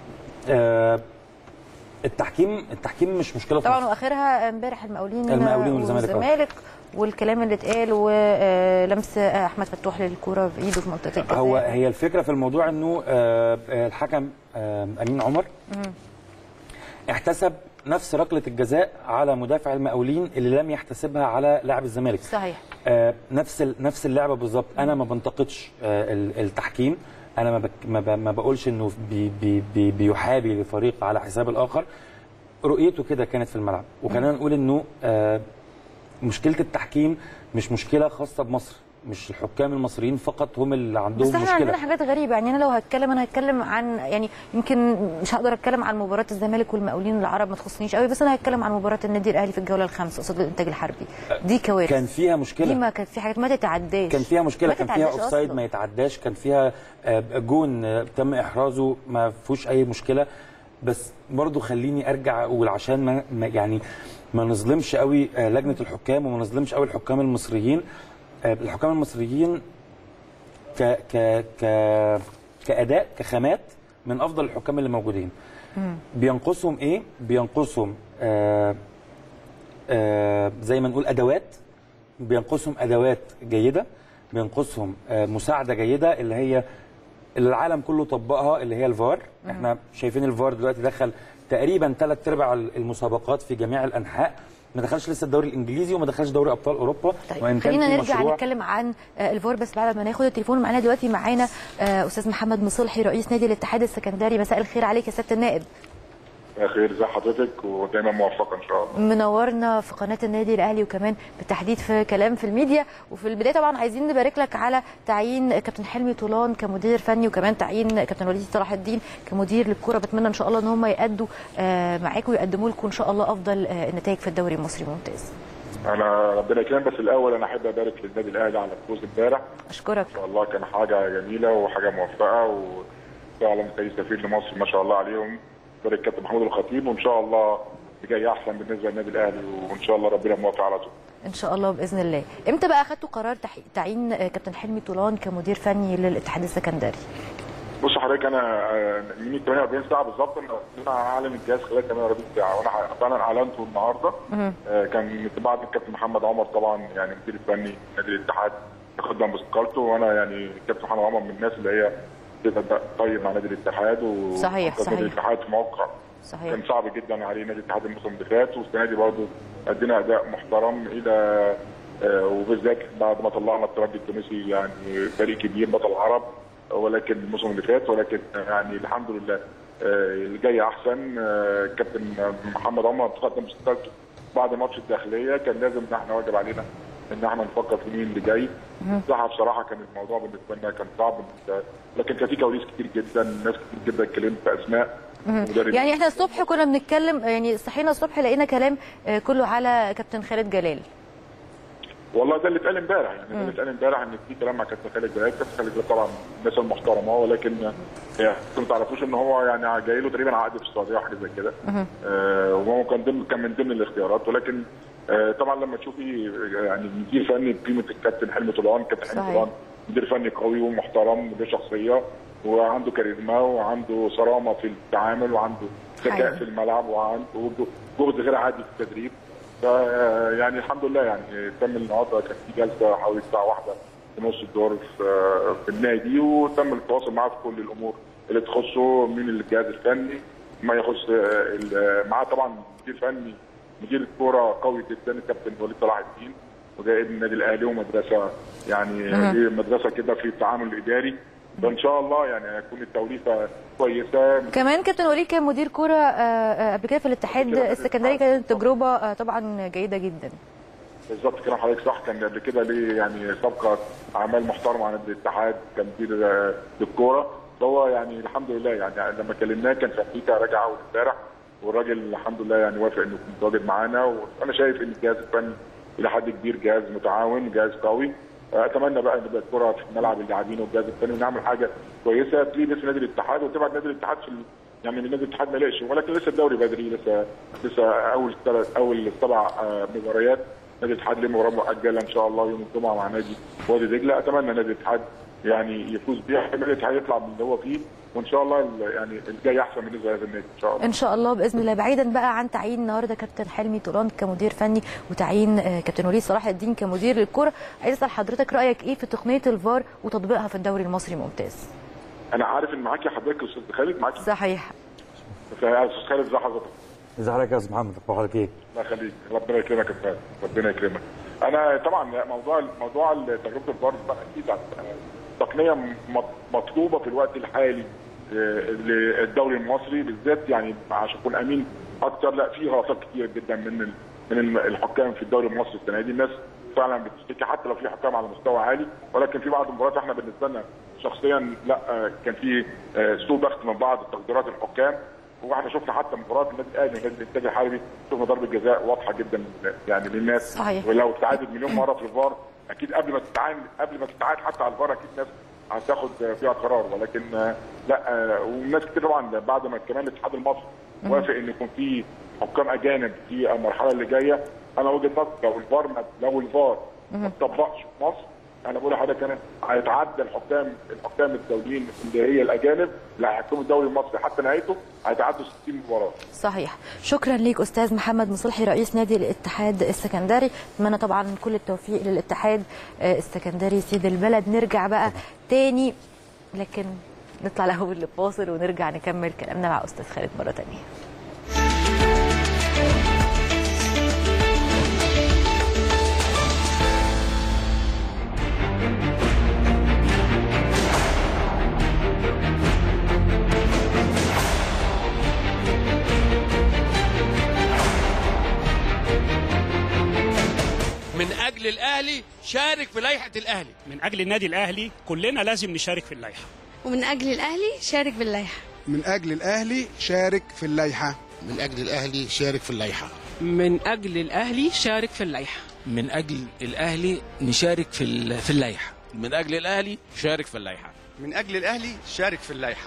Speaker 3: آه التحكيم التحكيم مش مشكله في
Speaker 1: طبعا
Speaker 3: مصر.
Speaker 1: واخرها امبارح المقاولين
Speaker 3: المقاولين والزمالك، آه.
Speaker 1: والزمالك والكلام اللي اتقال ولمس احمد فتوح للكوره بايده في منطقه الجزاء
Speaker 3: هو هي الفكره في الموضوع انه آه، آه، الحكم آه، امين عمر احتسب نفس ركله الجزاء على مدافع المقاولين اللي لم يحتسبها على لاعب الزمالك
Speaker 1: صحيح
Speaker 3: آه، نفس ال- نفس اللعبه بالظبط انا ما بنتقدش آه، ال- التحكيم انا ما بك ما, ب- ما بقولش انه بي بي بي بيحابي لفريق على حساب الاخر رؤيته كده كانت في الملعب وخلينا نقول انه آه، مشكله التحكيم مش مشكله خاصه بمصر مش الحكام المصريين فقط هم اللي عندهم
Speaker 1: بس احنا
Speaker 3: مشكله
Speaker 1: عندنا حاجات غريبه يعني انا لو هتكلم انا هتكلم عن يعني يمكن مش هقدر اتكلم عن مباراه الزمالك والمقاولين العرب ما تخصنيش قوي بس انا هتكلم عن مباراه النادي الاهلي في الجوله الخامسه قصاد الانتاج الحربي دي كوارث
Speaker 3: كان فيها
Speaker 1: دي
Speaker 3: مشكله
Speaker 1: ما كانت في حاجات ما تتعداش
Speaker 3: كان فيها مشكله
Speaker 1: ما
Speaker 3: كان فيها
Speaker 1: تتعداش
Speaker 3: اوفسايد
Speaker 1: أصلاً.
Speaker 3: ما يتعداش كان فيها آه، جون آه، تم احرازه ما فيهوش اي مشكله بس برضو خليني ارجع اقول عشان ما ما- يعني ما نظلمش قوي آه، لجنه الحكام وما نظلمش قوي الحكام المصريين آه، الحكام المصريين ك ك ك كاداء كخامات من افضل الحكام اللي موجودين بينقصهم ايه بينقصهم آه آه زي ما نقول ادوات بينقصهم ادوات جيده بينقصهم آه مساعده جيده اللي هي اللي العالم كله طبقها اللي هي الفار احنا شايفين الفار دلوقتي دخل تقريبا ثلاث ارباع المسابقات في جميع الانحاء ما دخلش لسه الدوري الانجليزي وما دخلش دوري ابطال اوروبا
Speaker 1: طيب
Speaker 3: وإن كان
Speaker 1: خلينا
Speaker 3: في
Speaker 1: نرجع
Speaker 3: مشروع-
Speaker 1: نتكلم عن آه، الفار بس بعد ما ناخد التليفون معانا دلوقتي معانا آه، استاذ محمد مصلحي رئيس نادي الاتحاد السكندري مساء الخير عليك يا سياده النائب
Speaker 4: خير ازي حضرتك ودايما موفقه ان شاء الله
Speaker 1: منورنا في قناه النادي الاهلي وكمان بالتحديد في كلام في الميديا وفي البدايه طبعا عايزين نبارك لك على تعيين كابتن حلمي طولان كمدير فني وكمان تعيين كابتن وليد صلاح الدين كمدير للكره بتمنى ان شاء الله ان هم يأدوا آه، معاكم ويقدموا لكم ان شاء الله افضل آه، النتائج في الدوري المصري ممتاز
Speaker 4: انا ربنا يكرمك بس الاول انا احب ابارك للنادي الاهلي على الفوز امبارح
Speaker 1: اشكرك
Speaker 4: ان شاء الله كان حاجه جميله وحاجه موفقه وفعلا زي سفير لمصر ما شاء الله عليهم بارك كابتن محمود الخطيب وان شاء الله اللي جاي احسن بالنسبه للنادي الاهلي وان شاء الله ربنا موفق على طول
Speaker 1: ان شاء الله باذن الله امتى بقى اخدتوا قرار تح- تعيين آه، كابتن حلمي طولان كمدير فني للاتحاد السكندري
Speaker 4: بص حضرتك انا آه، من 48 ساعه بالظبط انا انا هعلن الجهاز خلال 48 ساعه وانا ح- فعلا اعلنته النهارده آه، كان بعد الكابتن محمد عمر طبعا يعني مدير الفني نادي الاتحاد تقدم باستقالته وانا يعني الكابتن محمد عمر من الناس اللي هي بتبدا طيب مع نادي الاتحاد و
Speaker 1: صحيح،
Speaker 4: نادي
Speaker 1: صحيح.
Speaker 4: الاتحاد في موقع
Speaker 1: صحيح
Speaker 4: كان صعب جدا عليه نادي الاتحاد الموسم اللي فات والسنه دي برضه ادينا اداء محترم الى آه، وبالذات بعد ما طلعنا الترجي التونسي يعني فريق كبير بطل العرب ولكن الموسم اللي فات ولكن يعني الحمد لله آه، اللي جاي احسن آه، كابتن محمد عمر تقدم باستقالته بعد ماتش الداخليه كان لازم ان احنا واجب علينا ان احنا نفكر في مين اللي جاي الصراحه بصراحه كان الموضوع بالنسبه لنا كان صعب لكن كان في كواليس كتير جدا ناس كتير جدا اتكلمت في اسماء مدرب
Speaker 1: يعني احنا الصبح كنا بنتكلم يعني صحينا الصبح لقينا كلام آه، كله على كابتن خالد جلال
Speaker 4: والله ده اللي اتقال امبارح يعني ده اللي اتقال امبارح ان في كلام مع كابتن خالد جلال كابتن خالد جلال طبعا الناس المحترمه ولكن يعني انتوا ما تعرفوش ان هو يعني جاي له تقريبا عقد في السعوديه وحاجه زي كده آه وهو كان ضمن كان من ضمن الاختيارات ولكن آه طبعا لما تشوفي يعني مدير فني بقيمه الكابتن حلمي طولان كابتن حلمي
Speaker 1: صحيح.
Speaker 4: طولان مدير فني قوي ومحترم وله شخصيه وعنده كاريزما وعنده صرامه في التعامل وعنده ذكاء
Speaker 1: حقيقي.
Speaker 4: في الملعب وعنده جهد غير عادي في التدريب ف يعني الحمد لله يعني تم النهارده كان في جلسه حوالي الساعه واحدة في نص الدور في, في النادي وتم التواصل معاه في كل الامور اللي تخصه من الجهاز الفني ما يخص ال- معاه طبعا مدير فني مدير الكوره قوي جدا الكابتن وليد صلاح الدين وده ابن النادي الاهلي ومدرسه يعني دي مدرسه كده في التعامل الاداري فان شاء الله يعني هيكون التوليفه كويسه
Speaker 1: كمان كابتن وليد كان مدير كوره آه، آه، قبل كده في الاتحاد
Speaker 4: كده.
Speaker 1: السكندري كانت تجربه آه، طبعا جيده جدا
Speaker 4: بالظبط كلام حضرتك صح كان قبل كده ليه يعني سابقه اعمال محترمه على نادي الاتحاد كان مدير آه، للكوره فهو يعني الحمد لله يعني لما كلمناه كان في امريكا راجع اول امبارح والراجل الحمد لله يعني وافق انه يكون متواجد معانا وانا شايف ان الجهاز الفني الى حد كبير جهاز متعاون جهاز قوي اتمنى بقى ان يبقى الكره في ملعب اللاعبين والجهاز الفني ونعمل حاجه كويسه تليق باسم نادي الاتحاد وتبعد نادي الاتحاد في ال- يعني من نادي الاتحاد ما يلاقش ولكن لسه الدوري بدري لسه لسه اول ثلاث اول سبع آه، مباريات نادي الاتحاد ليه مباراه مؤجله ان شاء الله يوم الجمعه مع نادي وادي دجله اتمنى نادي الاتحاد يعني يفوز بيها نادي الاتحاد يطلع من اللي هو فيه وان شاء الله ال- يعني الجاي احسن بالنسبه لهذا النادي ان شاء الله
Speaker 1: ان شاء الله باذن الله بعيدا بقى عن تعيين النهارده كابتن حلمي طولان كمدير فني وتعيين آه، كابتن وليد صلاح الدين كمدير للكره عايز اسال حضرتك رايك ايه في تقنيه الفار وتطبيقها في الدوري المصري ممتاز
Speaker 4: انا عارف ان معاكي حضرتك استاذ خالد معاكي
Speaker 1: صحيح
Speaker 4: استاذ خالد ازي حضرتك
Speaker 3: ازي حضرتك يا استاذ محمد اخبار حضرتك ايه؟
Speaker 4: الله يخليك ربنا يكرمك يا فندم ربنا يكرمك انا طبعا موضوع موضوع تجربه الفار ده اكيد تقنيه م- مطلوبه في الوقت الحالي آه، للدوري المصري بالذات يعني عشان اكون امين اكتر لا في غلطات كتير جدا من ال- من الم- الحكام في الدوري المصري السنه دي الناس فعلا بتشتكي حتى لو في حكام على مستوى عالي ولكن في بعض المباريات احنا بالنسبه لنا شخصيا لا آه، كان في آه، سوء ضغط من بعض تقديرات الحكام واحنا شفنا حتى مباراه النادي الاهلي ونادي الانتاج الحربي شفنا ضربه جزاء واضحه جدا يعني للناس
Speaker 1: صحيح.
Speaker 4: ولو اتعادت مليون مره في الفار اكيد قبل ما تتعاد قبل ما تتعاد حتى على الفار اكيد ناس هتاخد فيها قرار ولكن آه، لا آه، والناس كتير طبعا بعد ما كمان الاتحاد المصري وافق ان يكون في حكام اجانب في المرحله اللي جايه انا وجهه نظري لو الفار ما- لو الفار ما اتطبقش في مصر انا بقول لحضرتك انا هيتعدى الحكام الحكام الدوليين اللي هي الاجانب اللي هيحكموا الدوري المصري حتى نهايته هيتعدوا 60 مباراه
Speaker 1: صحيح شكرا ليك استاذ محمد مصلحي رئيس نادي الاتحاد السكندري اتمنى طبعا كل التوفيق للاتحاد آه، السكندري سيد البلد نرجع بقى تاني لكن نطلع الاول لفاصل ونرجع نكمل كلامنا مع استاذ خالد مره تانيه
Speaker 5: من اجل الاهلي شارك في لائحه الاهلي
Speaker 6: من اجل النادي الاهلي كلنا لازم نشارك في اللائحه
Speaker 7: ومن أجل الأهلي شارك باللائحة
Speaker 8: من أجل الأهلي شارك في اللائحة
Speaker 9: من أجل الأهلي شارك في اللائحة
Speaker 10: من أجل الأهلي شارك في اللائحة
Speaker 11: من أجل الأهلي نشارك في ال- في اللائحة
Speaker 5: من اجل الاهلي شارك في اللائحه
Speaker 8: من أجل الأهلي شارك في اللائحة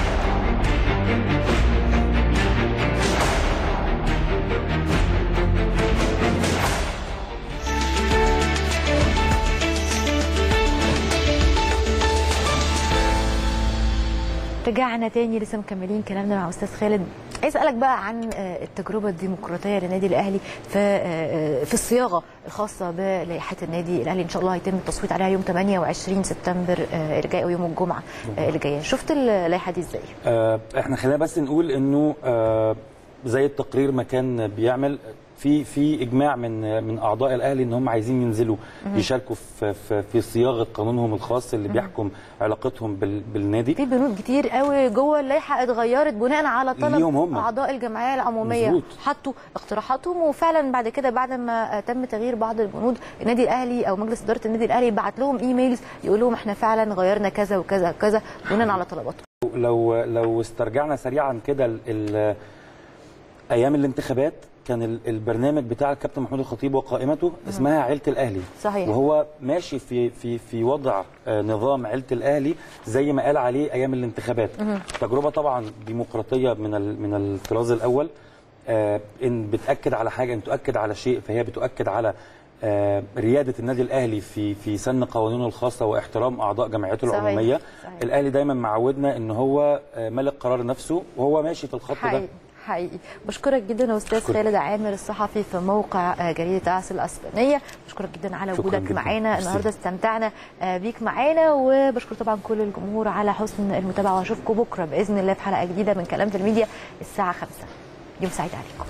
Speaker 1: رجعنا تاني لسه مكملين كلامنا مع استاذ خالد عايز اسالك بقى عن آه، التجربه الديمقراطيه للنادي الاهلي في آه، آه، في الصياغه الخاصه بلائحه النادي الاهلي ان شاء الله هيتم التصويت عليها يوم 28 سبتمبر آه، اللي جاي او يوم الجمعه آه، اللي جايه شفت اللائحه دي ازاي
Speaker 3: آه، احنا خلينا بس نقول انه آه، زي التقرير ما كان بيعمل في في اجماع من من اعضاء الاهلي ان هم عايزين ينزلوا يشاركوا في في, في صياغه قانونهم الخاص اللي بيحكم علاقتهم بال بالنادي
Speaker 1: في بنود كتير قوي جوه اللائحه اتغيرت بناء على طلب
Speaker 3: ليهم هم.
Speaker 1: اعضاء الجمعيه العموميه
Speaker 3: مظبوط.
Speaker 1: حطوا اقتراحاتهم وفعلا بعد كده بعد ما آه، تم تغيير بعض البنود النادي الاهلي او مجلس اداره النادي الاهلي بعت لهم ايميلز يقول لهم احنا فعلا غيرنا كذا وكذا وكذا بناء على طلباتهم
Speaker 3: لو لو استرجعنا سريعا كده ال- ال- ايام الانتخابات كان ال- البرنامج بتاع الكابتن محمود الخطيب وقائمته اسمها عيله الاهلي
Speaker 1: صحيح.
Speaker 3: وهو ماشي في في في وضع آه، نظام عيله الاهلي زي ما قال عليه ايام الانتخابات تجربه طبعا ديمقراطيه من ال- من الطراز الاول آه، ان بتاكد على حاجه ان تؤكد على شيء فهي بتؤكد على آه، رياده النادي الاهلي في في سن قوانينه الخاصه واحترام اعضاء جمعيته
Speaker 1: صحيح.
Speaker 3: العموميه
Speaker 1: صحيح.
Speaker 3: الاهلي دايما معودنا ان هو آه، ملك قرار نفسه وهو ماشي في الخط ده
Speaker 1: حقيقي حقيقي بشكرك جدا يا استاذ
Speaker 3: أشكرك.
Speaker 1: خالد عامر الصحفي في موقع آه، جريده عاصل الاسبانيه بشكرك جدا على
Speaker 3: شكراً
Speaker 1: وجودك
Speaker 3: جداً.
Speaker 1: معانا
Speaker 3: ميرسي.
Speaker 1: النهارده استمتعنا آه، بيك معانا وبشكر طبعا كل الجمهور على حسن المتابعه واشوفكم بكره باذن الله في حلقه جديده من كلام في الميديا الساعه 5 يوم سعيد عليكم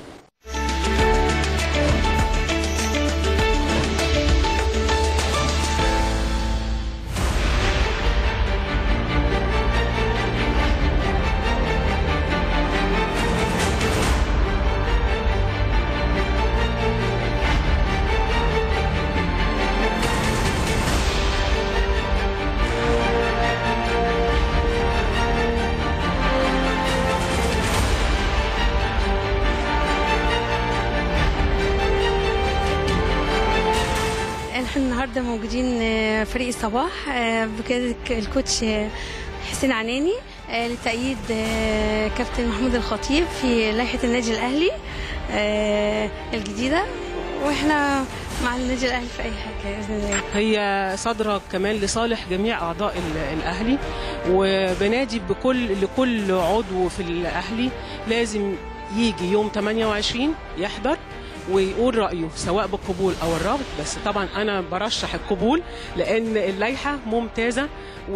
Speaker 7: احنا النهارده موجودين آه، فريق الصباح آه، بقيادة الكوتش آه، حسين عناني آه، لتأييد آه، كابتن محمود الخطيب في لائحة النادي الأهلي آه، الجديدة واحنا مع النادي الأهلي في أي حاجة بإذن الله
Speaker 10: هي صادرة كمان لصالح جميع أعضاء ال- الأهلي وبنادي بكل لكل عضو في الأهلي لازم يجي يوم 28 يحضر ويقول رأيه سواء بالقبول أو الرفض بس طبعا أنا برشح القبول لأن اللائحة ممتازة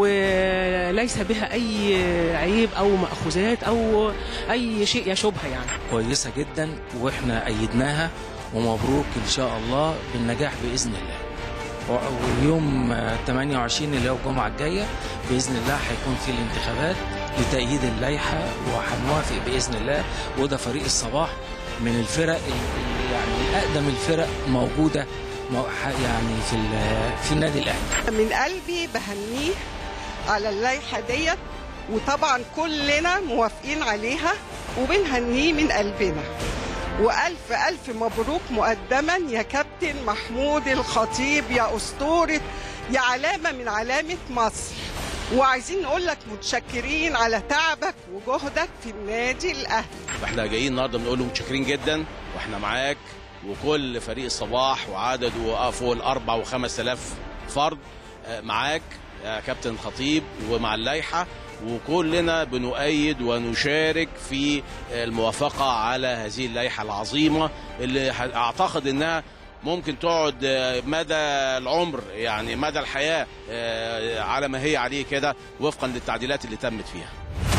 Speaker 10: وليس بها أي عيب أو مأخوذات أو أي شيء يشوبها يعني
Speaker 11: كويسة جدا وإحنا أيدناها ومبروك إن شاء الله بالنجاح بإذن الله و- واليوم آه، 28 اللي هو الجمعة الجاية بإذن الله هيكون في الانتخابات لتأييد اللائحة وهنوافق بإذن الله وده فريق الصباح من الفرق ال- ال- يعني أقدم الفرق موجودة مو- ح- يعني في ال- في النادي الأهلي
Speaker 12: من قلبي بهنيه على اللائحة ديت وطبعا كلنا موافقين عليها وبنهنيه من قلبنا وألف ألف مبروك مقدما يا كابتن محمود الخطيب يا أسطورة يا علامة من علامة مصر وعايزين نقول لك متشكرين على تعبك وجهدك في النادي الأهلي
Speaker 5: واحنا جايين النهارده بنقول له متشكرين جدا واحنا معاك وكل فريق الصباح وعدده فوق الاربع وخمس الاف فرد آه، معاك يا كابتن خطيب ومع اللائحه وكلنا بنؤيد ونشارك في الموافقه على هذه اللائحه العظيمه اللي ح- اعتقد انها ممكن تقعد آه، مدى العمر يعني مدى الحياه آه، على ما هي عليه كده وفقا للتعديلات اللي تمت فيها